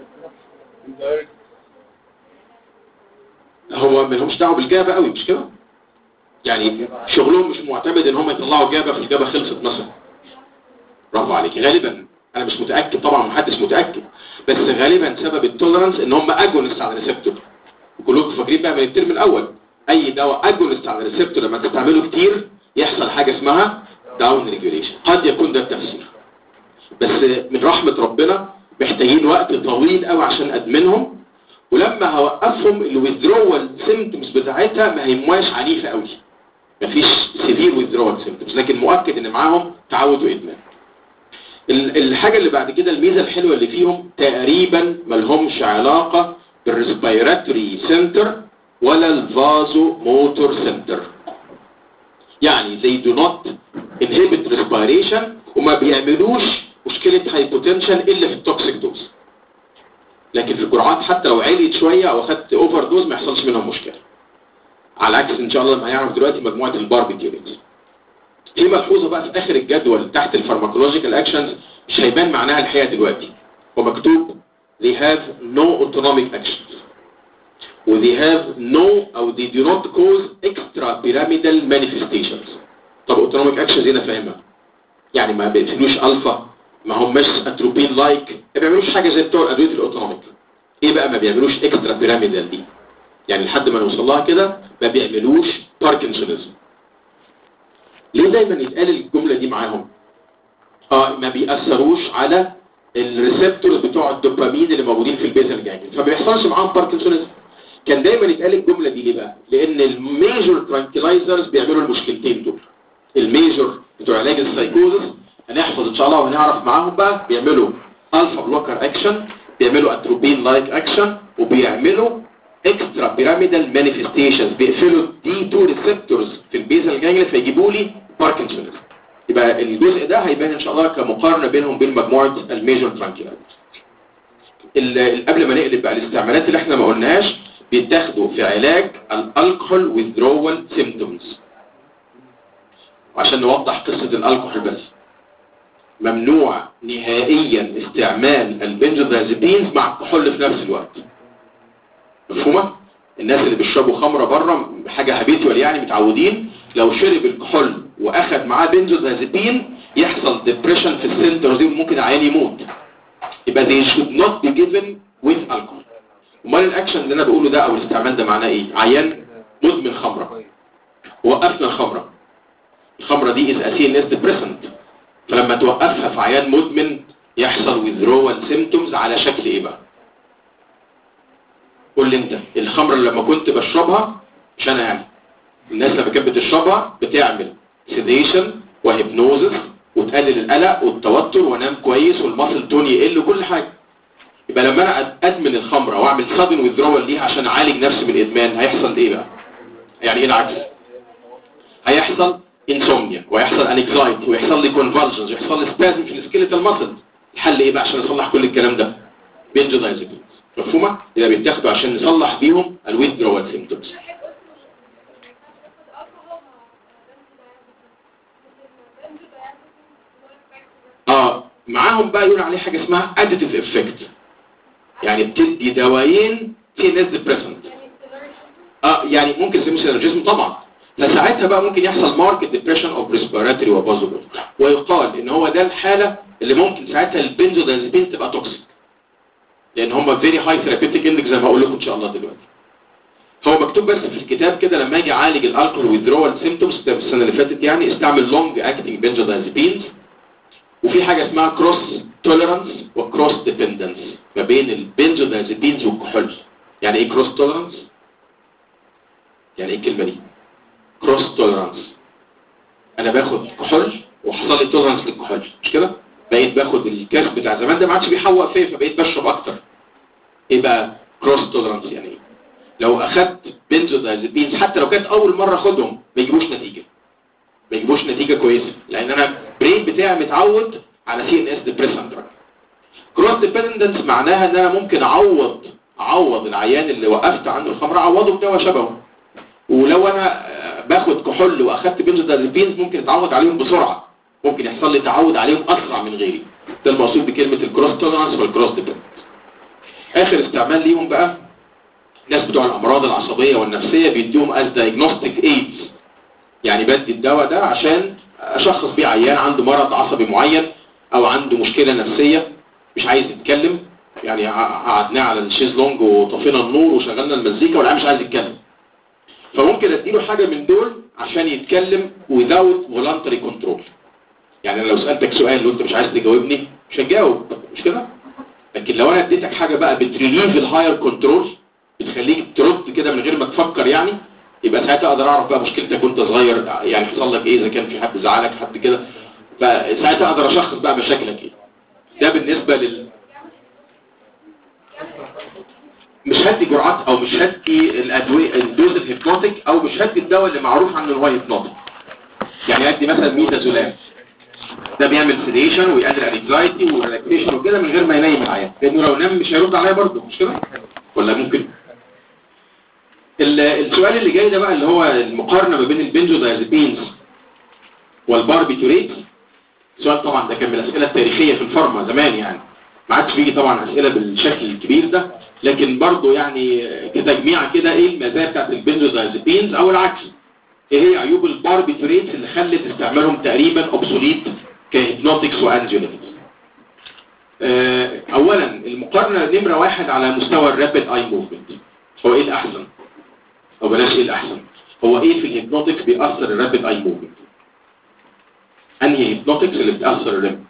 هو ما لهمش دعوه بالجابه قوي مش كده يعني شغلهم مش معتمد ان هم يطلعوا جابه في الجابه خلصت مثلا برافو عليك غالبا انا مش متاكد طبعا محدش متاكد بس غالبا سبب التولرانس ان هم اجونست على الريسبتور كلكم فاكرين بقى من الترم الاول اي دواء اجونست على الريسبتور لما تستعمله كتير يحصل حاجه اسمها داون ريجوليشن قد يكون ده التفسير بس من رحمة ربنا محتاجين وقت طويل قوي عشان ادمنهم ولما هوقفهم الويذرول سيمتومز بتاعتها ما هيمواش عنيفة قوي مفيش سيفير ويذرول سيمتومز لكن مؤكد ان معاهم تعود وادمان ال- الحاجة اللي بعد كده الميزة الحلوة اللي فيهم تقريبا ملهمش علاقة بالريسبيراتوري سنتر ولا الفازو موتور سنتر يعني they do not inhibit respiration وما بيعملوش مشكلة هايبوتنشن الا في التوكسيك دوز لكن في الجرعات حتى لو عليت شوية او اخدت اوفر دوز ما يحصلش منهم مشكلة على عكس ان شاء الله ما هيعرف دلوقتي مجموعة الباربيتيوريتس في ملحوظة بقى في اخر الجدول تحت الفارماكولوجيكال اكشنز مش هيبان معناها الحقيقة دلوقتي ومكتوب they have no autonomic actions و they have no او they do not cause extra pyramidal manifestations طب autonomic actions هنا فاهمها يعني ما بيقتلوش الفا ما هماش اتروبين لايك ما بيعملوش حاجة زي بتوع الادوية الاوتونوميك ايه بقى ما بيعملوش اكسترا بيراميدال دي يعني لحد ما نوصل لها كده ما بيعملوش باركنسونيزم ليه دايما يتقال الجملة دي معاهم اه ما بيأثروش على الريسبتورز بتوع الدوبامين اللي موجودين في البيزل جانجل فما بيحصلش معاهم باركنسونيزم كان دايما يتقال الجملة دي ليه بقى لان الميجور ترانكلايزرز بيعملوا المشكلتين دول الميجور بتوع علاج السايكوزس هنحفظ ان شاء الله وهنعرف معاهم بقى بيعملوا الفا بلوكر اكشن بيعملوا اتروبين لايك اكشن وبيعملوا اكسترا بيراميدال مانيفستيشنز بيقفلوا دي 2 ريسبتورز في البيزل جانجل فيجيبوا لي باركنسونيزم يبقى الجزء ده هيبان ان شاء الله كمقارنه بينهم بين مجموعه الميجور ترانكيلايزرز قبل ما نقلب بقى الاستعمالات اللي احنا ما قلناهاش بيتاخدوا في علاج الالكحول ويذرول سيمبتومز عشان نوضح قصة الالكحول بس ممنوع نهائيا استعمال البنزودازيبينز مع الكحول في نفس الوقت مفهومة؟ الناس اللي بيشربوا خمرة بره حاجة هابيتوال يعني متعودين لو شرب الكحول واخد معاه بنزودازيبين يحصل ديبريشن في السنتر دي وممكن العيان يموت يبقى they should not be given with alcohol امال الاكشن اللي انا بقوله ده او الاستعمال ده معناه ايه عيان مدمن خمرة وقفنا الخمرة الخمرة دي is a CNS depressant فلما توقفها في عيان مدمن يحصل withdrawal symptoms على شكل ايه بقى قول لي انت الخمرة اللي لما كنت بشربها مش انا يعني الناس لما كانت بتشربها بتعمل sedation وهيبنوزس وتقلل القلق والتوتر وانام كويس والمصل تون يقل وكل حاجة يبقى لما انا ادمن الخمرة واعمل sudden withdrawal ليها عشان اعالج نفسي من الادمان هيحصل ايه بقى يعني ايه العكس هيحصل انسومنيا ويحصل انكزايتي ويحصل لي كونفالجنز ويحصل لي سبازم في السكيلتال ماسل الحل ايه بقى عشان نصلح كل الكلام ده بنجودايزابينز مفهومه يبقى بيتاخدوا عشان نصلح بيهم الويدرول سيمبتومز اه معاهم بقى يقول عليه حاجه اسمها اديتيف افكت يعني بتدي دوايين تي ناس ديبريسنت اه يعني ممكن تسمي سينرجيزم طبعا فساعتها بقى ممكن يحصل ماركت ديبريشن اوف ريسبيراتوري وبازوبل ويقال ان هو ده الحاله اللي ممكن ساعتها البنزودازيبين تبقى توكسيك لان هم فيري هاي ثيرابيوتيك اندكس زي ما هقول لكم ان شاء الله دلوقتي هو مكتوب بس في الكتاب كده لما اجي اعالج الالكول ويذرول سيمبتومز ده السنه اللي فاتت يعني استعمل لونج اكتنج بنزودازيبينز وفي حاجه اسمها كروس توليرانس وكروس ديبندنس ما بين البنزودازيبينز والكحول يعني ايه كروس توليرانس يعني ايه الكلمه دي كروس توليرانس انا باخد كحول وحصل لي توليرانس للكحول مش كده بقيت باخد الكاس بتاع زمان ده ما عادش بيحوق فيا فبقيت بشرب اكتر ايه بقى كروس توليرانس يعني ايه لو اخدت بنزودازيبينز حتى لو كانت اول مره اخدهم ما يجيبوش نتيجه ما يجيبوش نتيجه كويسه لان انا البرين بتاعي متعود على سي ان اس ديبريسنت كروس ديبندنس معناها ان انا ممكن اعوض اعوض العيان اللي وقفت عنده الخمره اعوضه بدواء شبهه ولو انا باخد كحول واخدت بنزودازيبينز ممكن اتعود عليهم بسرعه ممكن يحصل لي تعود عليهم اسرع من غيري ده المقصود بكلمه الكروس تولرانس والكروس ديبندنس اخر استعمال ليهم بقى الناس بتوع الامراض العصبيه والنفسيه بيديهم از دايجنوستيك ايدز يعني بدي الدواء ده عشان اشخص بيه عيان عنده مرض عصبي معين او عنده مشكله نفسيه مش عايز يتكلم يعني قعدناه على الشيزلونج وطفينا النور وشغلنا المزيكا والعيان مش عايز يتكلم فممكن اديله حاجه من دول عشان يتكلم without voluntary control يعني لو سألتك سؤال وانت مش عايز تجاوبني مش هتجاوب مش كده لكن لو انا اديتك حاجه بقى بتريليف الهاير كنترول بتخليك ترد كده من غير ما تفكر يعني يبقى ساعتها اقدر اعرف بقى مشكلتك وانت صغير يعني حصل لك ايه اذا كان في حد زعلك حد كده فساعتها اقدر اشخص بقى مشاكلك ايه ده بالنسبه لل مش هدي جرعات او مش هدي الادويه الدوز الهيبنوتيك او مش هدي الدواء اللي معروف عنه ان هو هيبنوتيك يعني ادي مثلا ميتازولام ده بيعمل سيديشن ويقلل الانكزايتي وريلاكسيشن وكده من غير ما ينيم العيان لانه لو نام مش هيرد عليا برضه مش كده ولا ممكن ال- السؤال اللي جاي ده بقى اللي هو المقارنه ما بين البنزودايازيبينز والباربيتوريت سؤال طبعا ده كان من الاسئله التاريخيه في الفارما زمان يعني ما عادش بيجي طبعا اسئله بالشكل الكبير ده لكن برضه يعني كتجميع كده ايه المزايا بتاعت البنزودايازيبينز او العكس ايه هي عيوب الباربيتوريتس اللي خلت استعمالهم تقريبا اوبسوليت كهيبنوتكس وانجيوليتكس اولا المقارنه نمره واحد على مستوى الرابid اي موفمنت هو ايه الاحسن او بلاش ايه الاحسن هو ايه في الهيبنوتكس بيأثر الرابid اي موفمنت انهي هيبنوتكس اللي بتأثر الرابid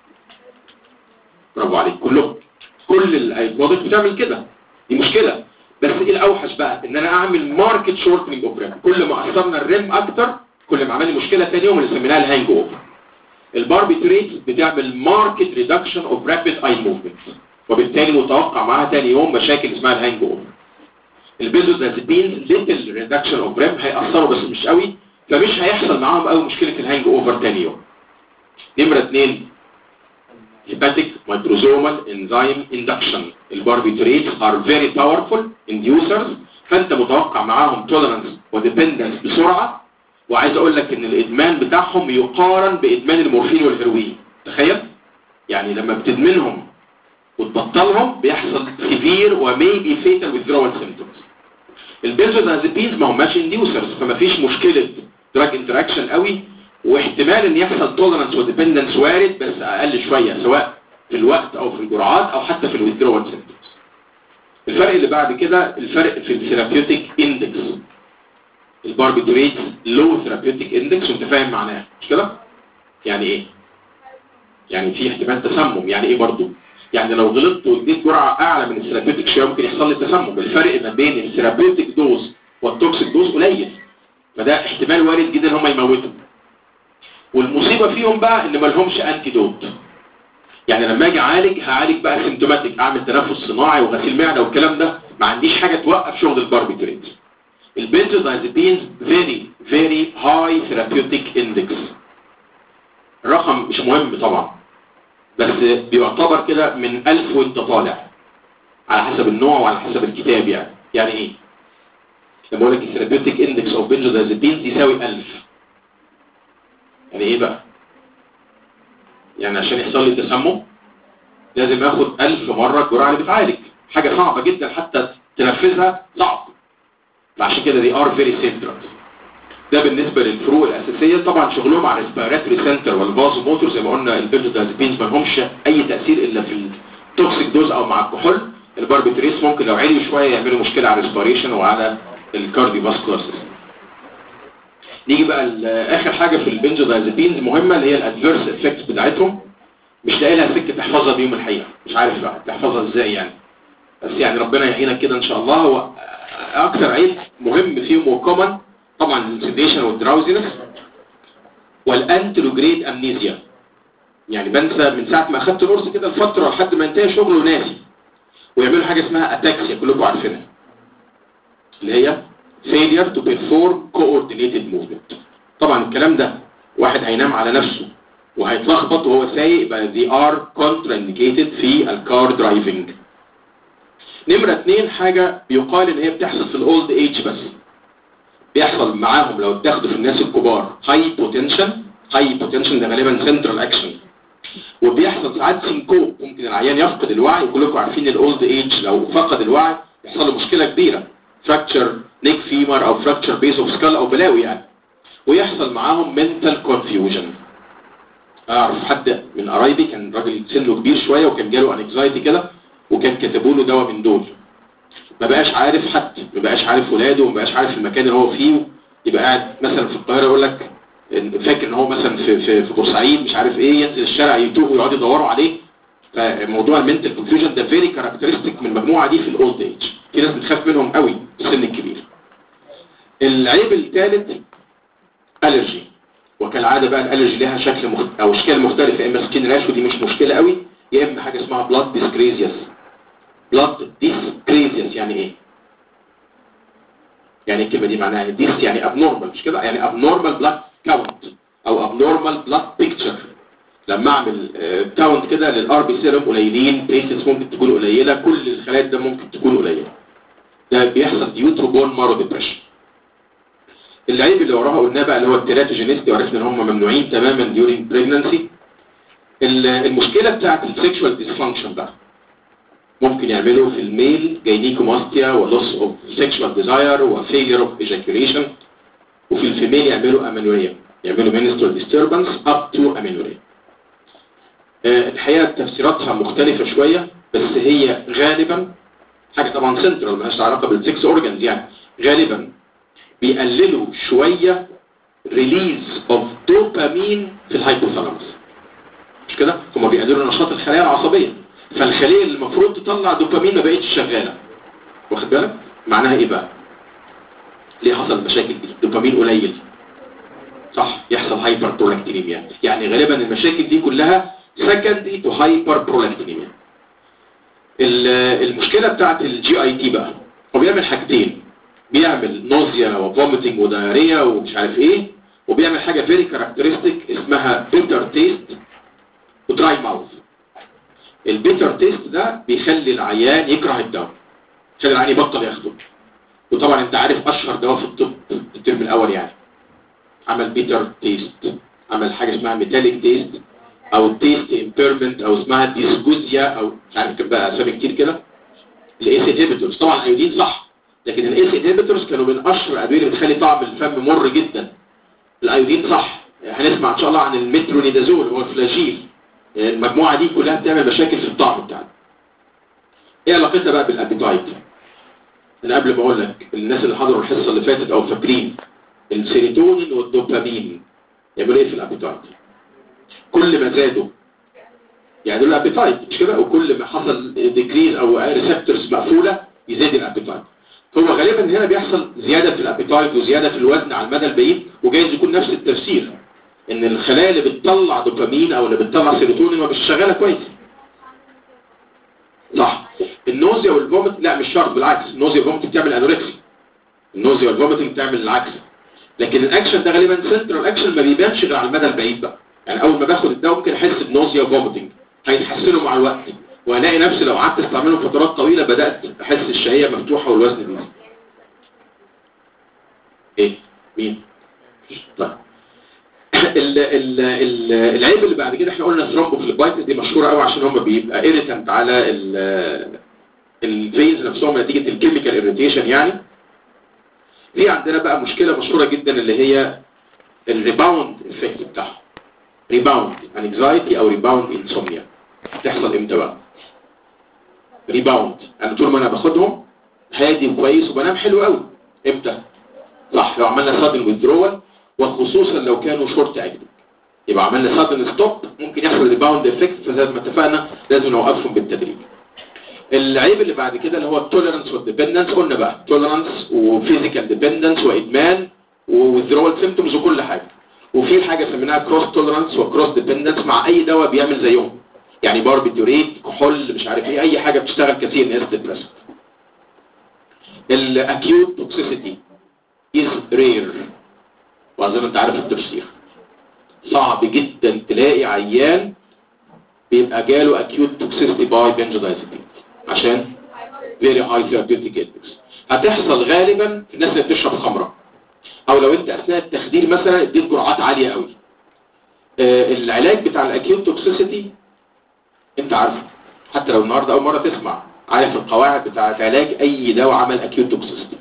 برافو عليك كلهم كل الهيبنوتكس بتعمل كده دي مشكله بس ايه الاوحش بقى ان انا اعمل ماركت شورتنج اوف ريم كل ما اثرنا الريم اكتر كل ما عمل لي مشكله ثاني يوم اللي سميناها الهانج اوفر الباربيتريت بتعمل ماركت ريدكشن اوف رابيد اي موفمنت وبالتالي متوقع معاها ثاني يوم مشاكل اسمها الهانج اوفر البيزودازيبين ليتل ريدكشن اوف ريم هيأثروا بس مش قوي فمش هيحصل معاهم قوي مشكله الهانج اوفر ثاني يوم نمره اثنين hepatic microsomal enzyme induction الباربيتريتس are very powerful inducers فانت متوقع معاهم tolerance وديبندنس بسرعة وعايز اقول لك ان الادمان بتاعهم يقارن بادمان المورفين والهيروين تخيل يعني لما بتدمنهم وتبطلهم بيحصل severe وميبي fatal withdrawal symptoms البنزودازيبينز ما هماش انديوسرز فما فيش مشكلة دراج انتراكشن قوي واحتمال ان يحصل تولرنس وديبندنس وارد بس اقل شوية سواء في الوقت او في الجرعات او حتى في الويدرول سيمبتومز الفرق اللي بعد كده الفرق في الثيرابيوتيك اندكس الباربيتوريت لو ثيرابيوتيك اندكس وانت فاهم معناها مش كده يعني ايه يعني في احتمال تسمم يعني ايه برضو يعني لو غلطت واديت جرعه اعلى من الثيرابيوتيك شويه ممكن يحصل لي تسمم الفرق ما بين الثيرابيوتيك دوز والتوكسيك دوز قليل فده احتمال وارد جدا ان هم يموتوا والمصيبة فيهم بقى ان ما لهمش انتيدوت يعني لما اجي اعالج هعالج بقى سيمتوماتيك اعمل تنفس صناعي وغسيل معده والكلام ده ما عنديش حاجة توقف شغل الباربيتريت البنزودايزيبينز فيري فيري هاي ثيرابيوتيك اندكس الرقم مش مهم طبعا بس بيعتبر كده من ألف وانت طالع على حسب النوع وعلى حسب الكتاب يعني يعني ايه لما بقول لك الثيرابيوتيك اندكس اوف بنزودايزيبينز يساوي 1000 يعني ايه بقى يعني عشان يحصل لي تسمم لازم اخد ألف مرة الجرعة اللي بتعالج حاجة صعبة جدا حتى تنفذها صعب عشان كده دي ار فيري سنترال ده بالنسبة للفروق الأساسية طبعا شغلهم على الريسبيراتوري سنتر والفازو موتور زي ما قلنا البنزودازيبينز ما لهمش أي تأثير إلا في التوكسيك دوز أو مع الكحول الباربيتريس ممكن لو عليوا شوية يعملوا مشكلة على الريسبيريشن وعلى الكارديو فاسكولار سيستم نيجي بقى اخر حاجة في البنزودازيبينز مهمة اللي هي الادفيرس افكتس بتاعتهم مش لاقي لها سكة تحفظها بيوم الحقيقة مش عارف بقى تحفظها ازاي يعني بس يعني ربنا يعينك كده ان شاء الله هو اكتر عيب مهم فيهم وكومن طبعا السيديشن والدراوزينس والانتروجريد امنيزيا يعني بنسى من ساعة ما اخدت القرص كده الفترة لحد ما انتهي شغله ناسي ويعملوا حاجة اسمها اتاكسيا كلكم عارفينها اللي هي failure to perform coordinated movement طبعا الكلام ده واحد هينام على نفسه وهيتلخبط وهو سايق يبقى they are contraindicated في الكار درايفنج نمرة اتنين حاجة بيقال ان هي بتحصل في الاولد ايج بس بيحصل معاهم لو اتاخدوا في الناس الكبار هاي بوتنشن هاي بوتنشن ده غالبا سنترال اكشن وبيحصل ساعات سينكوب ممكن العيان يفقد الوعي كلكم عارفين الاولد ايج لو فقد الوعي يحصل له مشكلة كبيرة فراكتشر نيك فيمر او فراكتشر بيس اوف سكال او بلاوي يعني ويحصل معاهم منتال كونفيوجن اعرف حد من قرايبي كان راجل سنه كبير شويه وكان جاله انكزايتي كده وكان كتبوا له دواء من دول ما بقاش عارف حد ما بقاش عارف ولاده وما بقاش عارف المكان اللي هو فيه يبقى قاعد مثلا في القاهره يقول لك فاكر ان هو مثلا في في في بورسعيد مش عارف ايه ينزل الشارع يتوه ويقعدوا يدوروا عليه فموضوع المنتال كونفيوجن ده فيري كاركترستيك من المجموعه دي في الاولد ايج في ناس بتخاف منهم قوي في السن الكبير العيب الثالث الرجي وكالعاده بقى الالرجي لها شكل مخت... او اشكال مختلفه يا اما سكين راش ودي مش مشكله قوي يا اما حاجه اسمها بلاد ديسكريزيوس بلاد ديسكريزيوس يعني ايه يعني الكلمه دي معناها ديس يعني ابنورمال مش كده يعني ابنورمال بلاد كاونت او ابنورمال بلاد بيكتشر لما اعمل كاونت كده للار بي سيرم قليلين بليتس ممكن تكون قليله كل الخلايا ده ممكن تكون قليله ده بيحصل ديوتروبون مارو ديبريشن العيب اللي وراها قلناه بقى اللي هو التيراتوجينيستي وعرفنا ان هم ممنوعين تماما ديورين بريجنانسي المشكله بتاعت السكشوال ديسفانكشن بقى ممكن يعملوا في الميل جاينيكوماستيا ولوس اوف سيكشوال ديزاير وفيلير اوف ايجاكيوليشن وفي الفيميل يعملوا امينوريا يعملوا منسترال ديستربنس اب تو امينوريا الحقيقه تفسيراتها مختلفه شويه بس هي غالبا حاجه طبعا سنترال مالهاش علاقه بالسكس اورجانز يعني غالبا بيقللوا شويه ريليز اوف دوبامين في الهايبوثالاموس مش كده هما بيقللوا نشاط الخلايا العصبيه فالخليه اللي المفروض تطلع دوبامين ما بقتش شغاله واخد بالك معناها ايه بقى ليه حصل المشاكل دي دوبامين قليل صح يحصل هايبر برولكتينيميا يعني غالبا المشاكل دي كلها سكندري تو هايبر برولكتينيميا المشكله بتاعت الجي اي تي بقى هو بيعمل حاجتين بيعمل نوزيا وفوميتنج ودايريا ومش عارف ايه وبيعمل حاجه فيري كاركترستيك اسمها بيتر تيست ودراي ماوث البيتر تيست ده بيخلي العيان يكره الدواء يخلي العيان يبطل ياخده وطبعا انت عارف اشهر دواء في الطب الترم الاول يعني عمل بيتر تيست عمل حاجه اسمها ميتاليك تيست او تيست امبيرمنت او اسمها ديسجوزيا او مش عارف بقى اسامي كتير كده الايس انهبيتورز طبعا الايودين صح لكن الايس انهبيتورز كانوا من اشهر الادويه اللي بتخلي طعم الفم مر جدا الايودين صح هنسمع ان شاء الله عن المترونيدازول هو الفلاجيل المجموعه دي كلها بتعمل مشاكل في الطعم بتاعنا ايه علاقتها بقى بالابيتايت انا قبل ما اقول لك الناس اللي حضروا الحصه اللي فاتت او فاكرين السيروتونين والدوبامين يعملوا ايه في الابيتايت كل ما زادوا يعني دول الابيتايت مش كده وكل ما حصل ديكريز او ريسبتورز مقفوله يزيد الابيتايت هو غالبا هنا بيحصل زياده في الابيتايت وزياده في الوزن على المدى البعيد وجايز يكون نفس التفسير ان الخلايا اللي بتطلع دوبامين او اللي بتطلع سيروتونين ما مش شغاله كويس صح النوزيا والفوميت لا مش شرط بالعكس النوزيا والفوميت بتعمل انوركسي النوزيا والفوميتنج بتعمل العكس لكن الاكشن ده غالبا سنترال اكشن ما بيبانش غير على المدى البعيد بقى يعني اول ما باخد الدواء ممكن احس بنوزيا وفوميتنج هيتحسنوا مع الوقت وهلاقي نفسي لو قعدت استعملهم فترات طويله بدات احس الشهيه مفتوحه والوزن بيزيد ايه مين طيب ال ال ال العيب اللي بعد كده احنا قلنا ثرومبوفليبايتس دي مشهوره قوي عشان هم بيبقى ايريتنت على الفيز نفسهم نتيجه الكيميكال اريتيشن يعني في عندنا بقى مشكله مشهوره جدا اللي هي الريباوند افكت بتاعها ريباوند انكزايتي او ريباوند انسومنيا تحصل امتى بقى ريباوند انا طول ما انا باخدهم هادي وكويس وبنام حلو قوي امتى صح لو عملنا سادن ويدرول وخصوصا لو كانوا شورت اكتنج يبقى عملنا سادن ستوب ممكن يحصل ريباوند افكت فزي ما اتفقنا لازم نوقفهم بالتدريج العيب اللي بعد كده اللي هو التوليرانس والديبندنس قلنا بقى توليرانس وفيزيكال ديبندنس وادمان وويدرول سيمتومز وكل حاجه وفي حاجه سميناها كروس توليرانس وكروس ديبندنس مع اي دواء بيعمل زيهم يعني باربيتوريت كحول مش عارف ايه اي حاجه بتشتغل كثير ناس ديبريسنت الاكيوت توكسيسيتي از رير واظن انت عارف التفسير صعب جدا تلاقي عيان بيبقى جاله acute toxicity by benzodiazepines عشان very high therapeutic index هتحصل غالبا في الناس اللي بتشرب خمرة او لو انت اثناء التخدير مثلا اديت جرعات عالية قوي آه العلاج بتاع الاكيوت توكسيسيتي انت عارفه حتى لو النهارده اول مرة تسمع عارف القواعد بتاعت علاج اي دواء عمل acute toxicity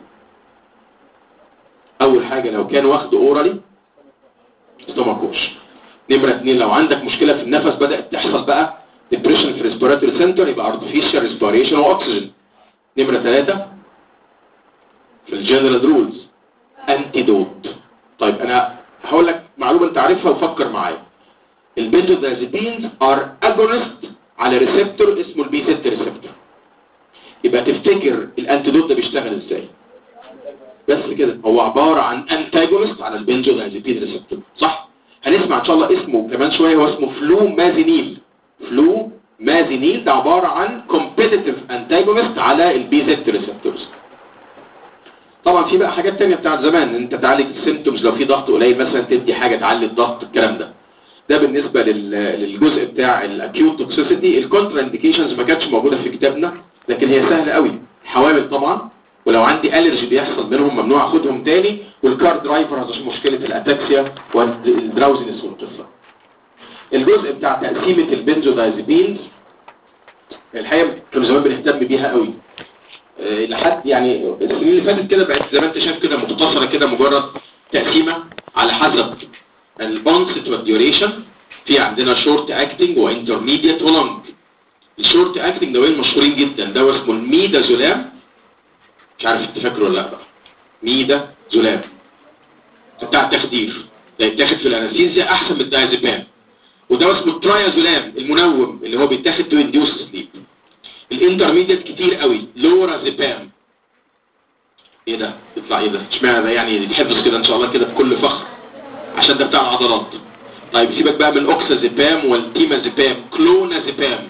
اول حاجة لو كان واخده اورالي ستوماكوش نمرة اتنين لو عندك مشكلة في النفس بدأت تحصل بقى depression في respiratory center يبقى artificial respiration واكسجين نمرة ثلاثة في الجنرال رولز antidote طيب انا هقول لك معلومة انت عارفها وفكر معايا البنزودازيبينز are agonist على ريسبتور اسمه البي زد ريسبتور يبقى تفتكر الانتيدوت ده بيشتغل ازاي بس كده هو عبارة عن انتاجونست على البنزودايزيبين ريسبتور صح هنسمع ان شاء الله اسمه كمان شوية هو اسمه فلو مازينيل فلو مازينيل ده عبارة عن competitive antagonist على البي زد ريسبتورز طبعا في بقى حاجات تانية بتاعت زمان انت تعالج السيمتومز لو في ضغط قليل مثلا تدي حاجة تعلي الضغط الكلام ده ده بالنسبة لل- للجزء بتاع الاكيوت توكسيسيتي الكونترا انديكيشنز ما كانتش موجودة في كتابنا لكن هي سهلة قوي حوامل طبعا ولو عندي الرجي بيحصل منهم ممنوع اخدهم تاني والكار درايفر عشان مشكلة الاتاكسيا والدراوزنس والقصة الجزء بتاع تقسيمة البنزودايزيبينز الحقيقة كانوا زمان بنهتم بيها قوي آه، لحد يعني السنين اللي فاتت كده بقت زي ما انت شايف كده مختصرة كده مجرد تقسيمة على حسب البونست والديوريشن في عندنا شورت اكتنج وانترميديت ولونج الشورت اكتنج دوايين مشهورين جدا دواء اسمه الميدازولام مش عارف انت فاكره ولا لا بقى ميدا زولام بتاع التخدير ده يتاخد في الانستيزيا احسن من الدايزيبام ودواء اسمه الترايازولام المنوم اللي هو بيتاخد تو انديوس سليب الانترميديت كتير قوي لورازيبام ايه ده يطلع ايه ده اشمعنى ده يعني يتحفظ كده ان شاء الله كده بكل فخر عشان ده بتاع العضلات طيب سيبك بقى من الاوكسازيبام والتيمازيبام كلونازيبام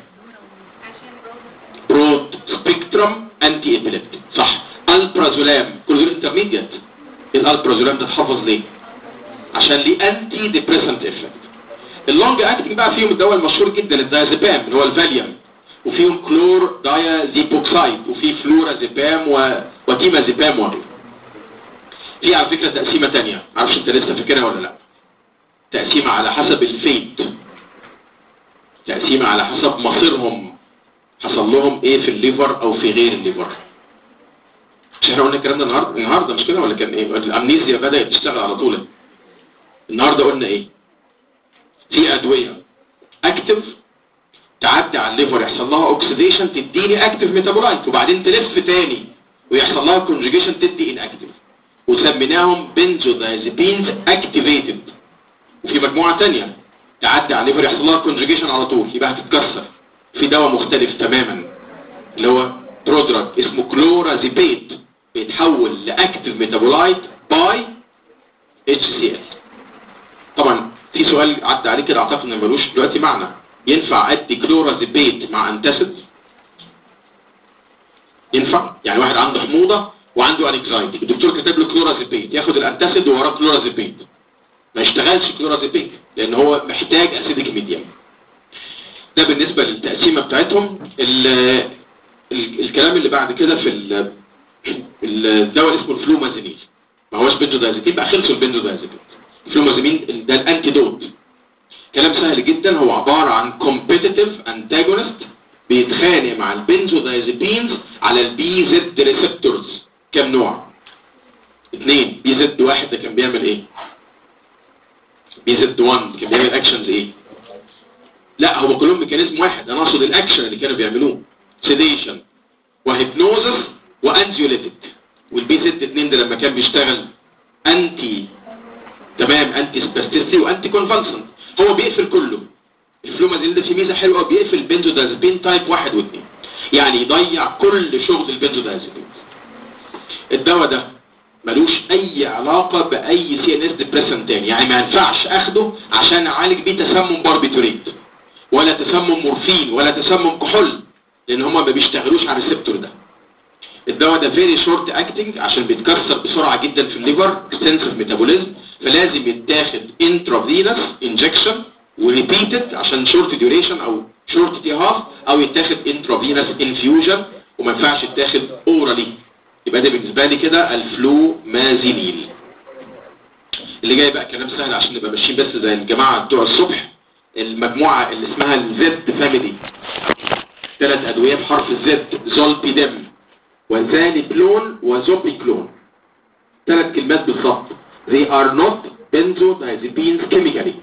برود سبيكترم انتي ابيليبتيك صح البرازولام كل دول انترميديت الالبرازولام ده اتحفظ ليه عشان ليه انتي ديبريسنت افكت اللونج اكتنج بقى فيهم الدواء المشهور جدا الدايازيبام اللي هو الفاليوم وفيهم كلور دايازيبوكسايد وفي فلورازيبام و... وتيمازيبام وغيره في على فكرة تقسيمة تانية معرفش انت لسه فاكرها ولا لا تقسيمة على حسب الفيت تقسيمة على حسب مصيرهم حصل لهم ايه في الليفر او في غير الليفر مش احنا قلنا الكلام ده النهارده النهارده مش كده ولا كان ايه الامنيزيا بدات تشتغل على طول النهارده قلنا ايه في ادويه اكتف تعدي على الليفر يحصل لها اوكسيديشن تديني اكتف ميتابولايت وبعدين تلف تاني ويحصل لها كونجيجيشن تدي ان اكتف وسميناهم بنزودايزيبينز اكتيفيتد وفي مجموعه تانية تعدي على الليفر يحصل لها كونجيجيشن على طول يبقى هتتكسر في دواء مختلف تماما اللي هو برودراج اسمه كلورازيبيت بيتحول لاكتيف ميتابولايت باي اتش سي ال طبعا في سؤال عدى عليه كده اعتقد انه ملوش دلوقتي معنى ينفع ادي كلورازيبيت مع انتاسيد ينفع يعني واحد عنده حموضه وعنده انكزايتي الدكتور كتب له كلورازيبيت ياخد الانتاسيد ووراه كلورازيبيت ما يشتغلش كلورازيبيت لان هو محتاج اسيديك ميديم ده بالنسبة للتقسيمة بتاعتهم ال ال الكلام اللي بعد كده في ال- الدواء اسمه الفلومازينين ما هوش بنزودازيبين بقى خلصوا البنزودازيبين الفلومازينين ده الانتيدوت كلام سهل جدا هو عبارة عن competitive antagonist بيتخانق مع البنزودازيبينز على البي زد ريسبتورز كام نوع اثنين بي زد واحد ده كان بيعمل ايه بي زد 1 كان بيعمل اكشنز ايه لا هو كلهم ميكانيزم واحد انا اقصد الاكشن اللي كانوا بيعملوه سيديشن وهيبنوزس وانزيوليتيك والبي زد 2 ده لما كان بيشتغل انتي تمام انتي سباستيسي وانتي كونفالسنت هو بيقفل كله الفلومازين ده فيه ميزه حلوه بيقفل البنزودازيبين تايب 1 و2 يعني يضيع كل شغل البنزودازيبين الدواء ده ملوش اي علاقة باي سي ان اس ديبريسنت تاني يعني ما ينفعش اخده عشان اعالج بيه تسمم باربيتوريت ولا تسمم مورفين ولا تسمم كحول لان هما ما بيشتغلوش على الريسبتور ده الدواء ده فيري شورت اكتنج عشان بيتكسر بسرعة جدا في الليفر اكستنسيف ميتابوليزم فلازم يتاخد انترافينس انجكشن وريبيتد عشان شورت ديوريشن او شورت تي هاف او يتاخد انترافينس انفيوجن وما ينفعش يتاخد اورالي يبقى ده بالنسبة لي كده الفلو مازينيل اللي جاي بقى كلام سهل عشان نبقى ماشيين بس زي الجماعة بتوع الصبح المجموعة اللي اسمها الزد فاميلي ثلاث ادوية بحرف الزد زولبيدم وزالبلون وزوبيكلون ثلاث كلمات بالظبط they are not benzodiazepines chemically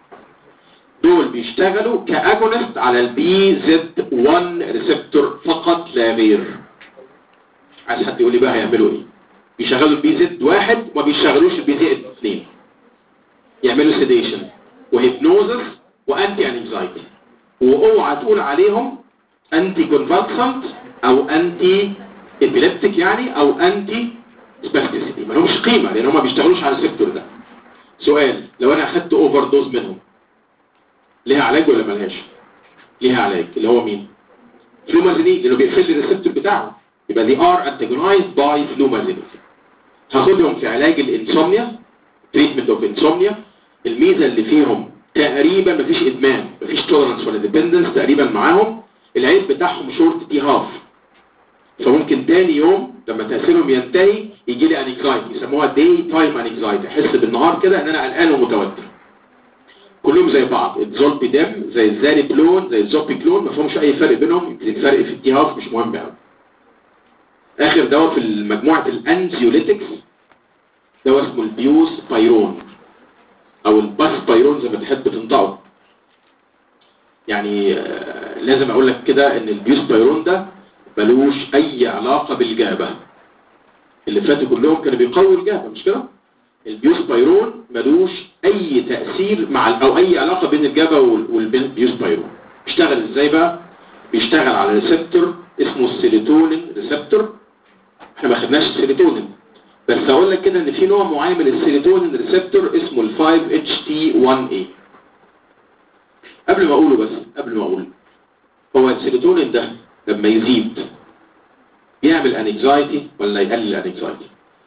دول بيشتغلوا كاجونست على البي زد 1 ريسبتور فقط لا غير عايز حد يقول لي بقى هيعملوا ايه بيشغلوا البي زد واحد وما بيشغلوش البي زد اثنين يعملوا سيديشن وهيبنوزس وانتي انكزايتي واوعى تقول عليهم انتي كونفالسنت او انتي ابيليبتيك يعني او انتي سباستيسيتي ما لهمش قيمه لان هم ما بيشتغلوش على السيكتور ده سؤال لو انا اخدت اوفر دوز منهم ليها علاج ولا ملهاش ليها علاج اللي هو مين فلومازينين لانه بيقفل لي الريسبتور بتاعه يبقى دي ار انتاجونايزد باي فلومازينين هاخدهم في علاج الانسومنيا تريتمنت اوف انسومنيا الميزه اللي فيهم تقريبا مفيش ادمان مفيش تولرنس ولا ديبندنس تقريبا معاهم العيب بتاعهم شورت تي هاف فممكن تاني يوم لما تاثيرهم ينتهي يجي لي انكزايتي يسموها داي تايم انكزايتي احس بالنهار كده ان انا قلقان ومتوتر كلهم زي بعض الزولبي دم زي الزاريبلون زي الزوبيكلون ما فيهمش اي فرق بينهم يمكن الفرق في التي هاف مش مهم قوي اخر دواء في مجموعه الانزيوليتكس دواء اسمه البيوس بايرون او الباس بايرون زي ما تحب تنطقه يعني آه، لازم اقول لك كده ان البيوس بايرون ده ملوش اي علاقة بالجابة اللي فاتوا كلهم كانوا بيقووا الجابة مش كده البيوس بايرون ملوش اي تأثير مع ال- او اي علاقة بين الجابة وال- والبيوس بايرون بيشتغل ازاي بقى بيشتغل على ريسبتور اسمه السيروتونين ريسبتور احنا ما خدناش السيروتونين بس هقول لك كده ان في نوع معين من السيروتونين ريسبتور اسمه ال 5-HT1A قبل ما اقوله بس قبل ما اقوله هو السيروتونين ده لما يزيد يعمل انكزايتي ولا يقلل انكزايتي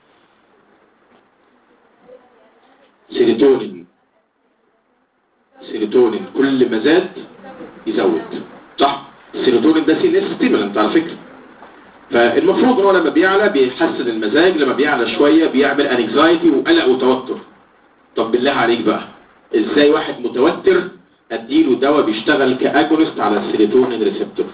سيروتونين سيروتونين كل ما زاد يزود صح السيروتونين ده سي اس ستيمولنت على فكره فالمفروض ان هو لما بيعلى بيحسن المزاج لما بيعلى شويه بيعمل انكزايتي وقلق وتوتر طب بالله عليك بقى ازاي واحد متوتر اديله دواء بيشتغل كاجونست على السيروتونين ريسبتور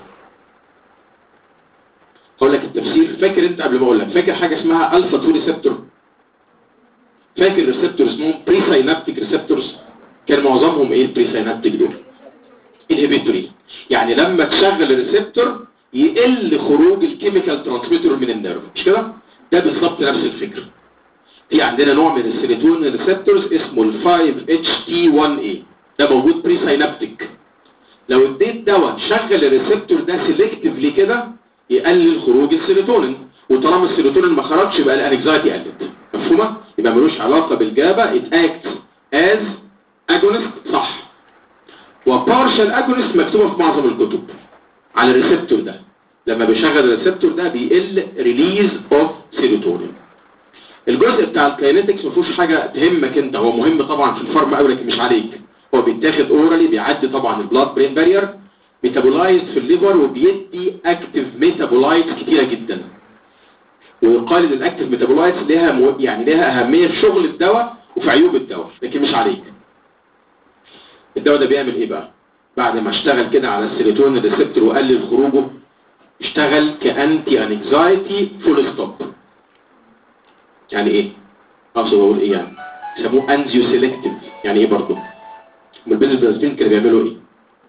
اقول لك التفسير فاكر انت قبل ما اقول لك فاكر حاجه اسمها الفا 2 ريسبتور فاكر ريسبتور اسمهم بري ساينابتيك ريسبتورز كان معظمهم ايه البري ساينابتيك دول انهبيتوري يعني لما تشغل الريسبتور يقل خروج الكيميكال ترانسميتر من النيرف مش كده ده بالظبط نفس الفكره في عندنا نوع من السيروتونين ريسبتورز اسمه ال 5-HT1A ده موجود بري ساينابتيك لو اديت دواء شغل الريسبتور ده سيلكتيفلي كده يقلل خروج السيروتونين وطالما السيروتونين ما خرجش يبقى الانكزايتي قلت مفهومه يبقى ملوش علاقه بالجابا ات اكت از اجونست صح وبارشال اجونست مكتوبه في معظم الكتب على الريسبتور ده لما بيشغل الريسبتور ده بيقل ريليز اوف سيروتونين الجزء بتاع الكاينetics ما فيهوش حاجه تهمك انت هو مهم طبعا في الفارما قوي لكن مش عليك هو بيتاخد اورالي بيعدي طبعا البلاد برين بارير ميتابولايزد في الليفر وبيدي اكتف ميتابولايتس كتيره جدا ويقال ان الاكتف ميتابولايتس ليها مو... يعني ليها اهميه في شغل الدواء وفي عيوب الدواء لكن مش عليك الدواء ده بيعمل ايه بقى بعد ما اشتغل كده على السيروتونين ريسبتور وقلل خروجه اشتغل كانتي انكزايتي فول ستوب يعني ايه اقصد اقول ايه يعني يسموه انزيو سيلكتيف يعني ايه برضه هم البيزنس كانوا بيعملوا ايه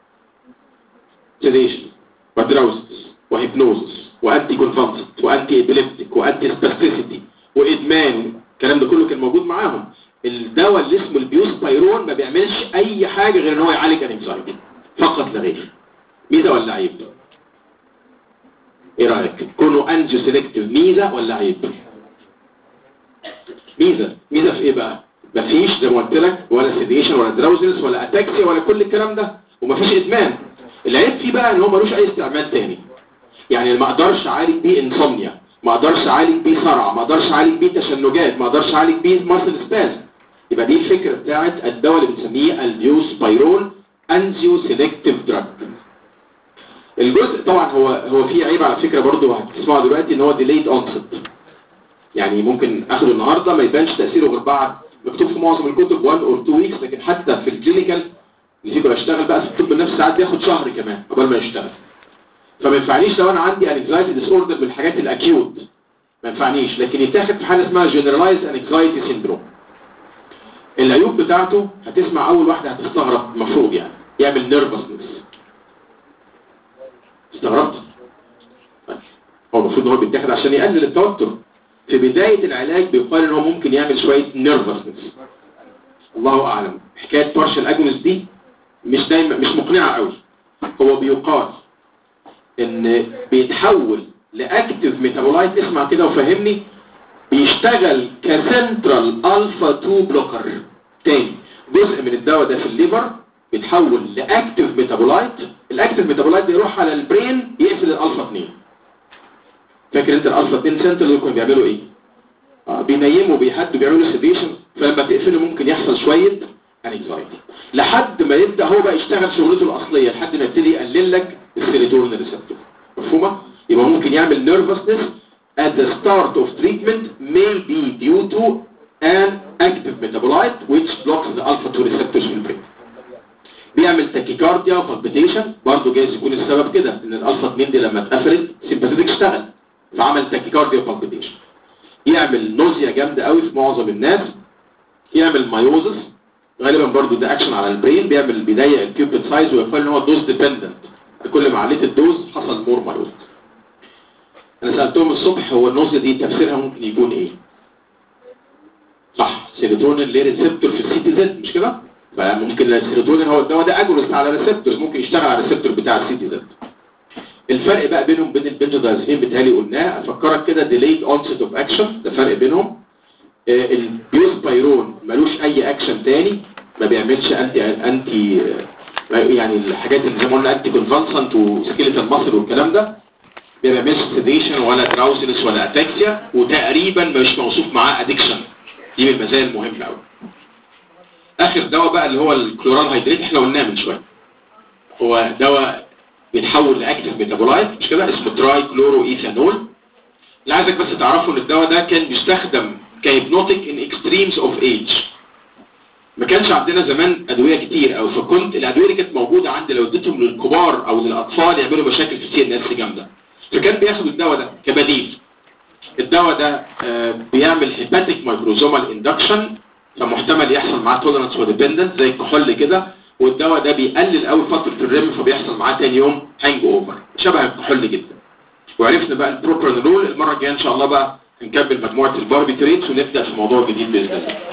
سيديشن ودراوسس وهيبنوزس وانتي كونفانسنت وانتي ابيليبتيك وانتي سباستيسيتي وادمان الكلام ده كله كان موجود معاهم الدواء اللي اسمه البيوس بايرون ما بيعملش اي حاجه غير ان هو يعالج انكزايتي فقط لا غير ميزه ولا عيب ايه رايك كونه انجو سيلكتيف ميزه ولا عيب ميزه ميزه في ايه بقى مفيش زي ما قلت لك ولا سيديشن ولا دراوزنس ولا اتاكسيا ولا كل الكلام ده ومفيش ادمان العيب فيه بقى ان هو ملوش اي استعمال تاني يعني ما اقدرش اعالج بيه انسومنيا ما اقدرش اعالج بيه صرع ما اقدرش اعالج بيه تشنجات ما اقدرش اعالج بيه ماسل سباز يبقى دي الفكره بتاعت الدواء اللي بنسميه البيوس بايرون انزيو سيلكتيف دراج الجزء طبعا هو هو في عيب على فكره برضه هتسمعوا دلوقتي ان هو ديليد اونست يعني ممكن اخده النهارده ما يبانش تاثيره غير بعد مكتوب في معظم الكتب 1 اور 2 ويكس لكن حتى في الكلينيكال اللي فيه بشتغل بقى في الطب النفسي ساعات بياخد شهر كمان قبل ما يشتغل فما ينفعنيش لو انا عندي انكزايتي ديس اوردر من الحاجات الاكيوت ما ينفعنيش لكن يتاخد في حاله اسمها جنرالايز انكزايتي سيندروم العيوب بتاعته هتسمع اول واحده هتستغرب المفروض يعني يعمل نيرفسنس استغربت طيب. هو المفروض ان هو بيتاخد عشان يقلل التوتر في بداية العلاج بيقال ان هو ممكن يعمل شوية نيرفسنس الله اعلم حكاية بارشل اجونس دي مش دايما مش مقنعة قوي هو بيقال ان بيتحول لاكتف ميتابولايت اسمع كده وفهمني بيشتغل كسنترال الفا 2 بلوكر تاني جزء من الدواء ده في الليفر بيتحول لاكتف ميتابولايت الاكتف ميتابولايت يروح على البرين يقفل الالفا 2 فاكر انت الالفا 2 سنتر دول كانوا بيعملوا ايه آه بينيموا بيهدوا بيعملوا سيديشن فلما تقفله ممكن يحصل شويه انكزايتي لحد ما يبدا هو بقى يشتغل شغلته الاصليه لحد ما يبتدي يقلل لك السيروتونين ريسبتور مفهومه يبقى ممكن يعمل nervousness at the start of treatment may be due to an active metabolite which blocks the alpha 2 receptors in the brain بيعمل تاكيكارديا بالبيتيشن برضه جايز يكون السبب كده ان الالفا 2 دي لما اتقفلت سيمباثيك اشتغل فعمل تاكيكارديا بالبيتيشن يعمل نوزيا جامده قوي في معظم الناس يعمل مايوزس غالبا برضه ده اكشن على البرين بيعمل بيضيق البيوبل سايز ويقال ان هو دوز ديبندنت كل ما عليت الدوز حصل مور مايوزس انا سالتهم الصبح هو النوزيا دي تفسيرها ممكن يكون ايه صح سيروتونين ليه ريسبتور في السي تي زد مش كده فممكن السيروتونين هو الدواء ده اجونست على ريسبتور ممكن يشتغل على الريسبتور بتاع السي تي زد الفرق بقى بينهم بين البنزودازيبين بتهيألي قلناه افكرك كده ديليد اونست اوف اكشن ده فرق بينهم آه البيوسبايرون ملوش اي اكشن تاني ما بيعملش انتي انتي آه يعني الحاجات اللي زي ما قلنا انتي كونفالسنت وسكيلتال ماسل والكلام ده ما بيعملش سيديشن ولا دراوسنس ولا اتاكسيا وتقريبا مش موصوف معاه ادكشن دي من المزايا المهمه قوي اخر دواء بقى اللي هو الكلورال هيدريت احنا قلناه من شويه هو دواء بيتحول لاكتف ميتابولايت مش كده اسمه تراي كلورو ايثانول اللي عايزك بس تعرفوا ان الدواء ده كان بيستخدم كهيبنوتيك ان اكستريمز اوف ايج ما كانش عندنا زمان ادويه كتير او فكنت الادويه دي كانت موجوده عندي لو اديتهم للكبار او للاطفال يعملوا مشاكل في السي ان اس جامده فكان بياخد الدواء ده كبديل الدواء ده آه بيعمل هيباتيك مايكروزومال اندكشن فمحتمل يحصل معاه تولرنس وديبندنت زي الكحول كده والدواء ده بيقلل قوي فتره الريم فبيحصل معاه تاني يوم هانج اوفر شبه الكحول جدا وعرفنا بقى البروبرانول المره الجايه ان شاء الله بقى هنكمل مجموعه الباربيتريتس ونبدا في موضوع جديد باذن الله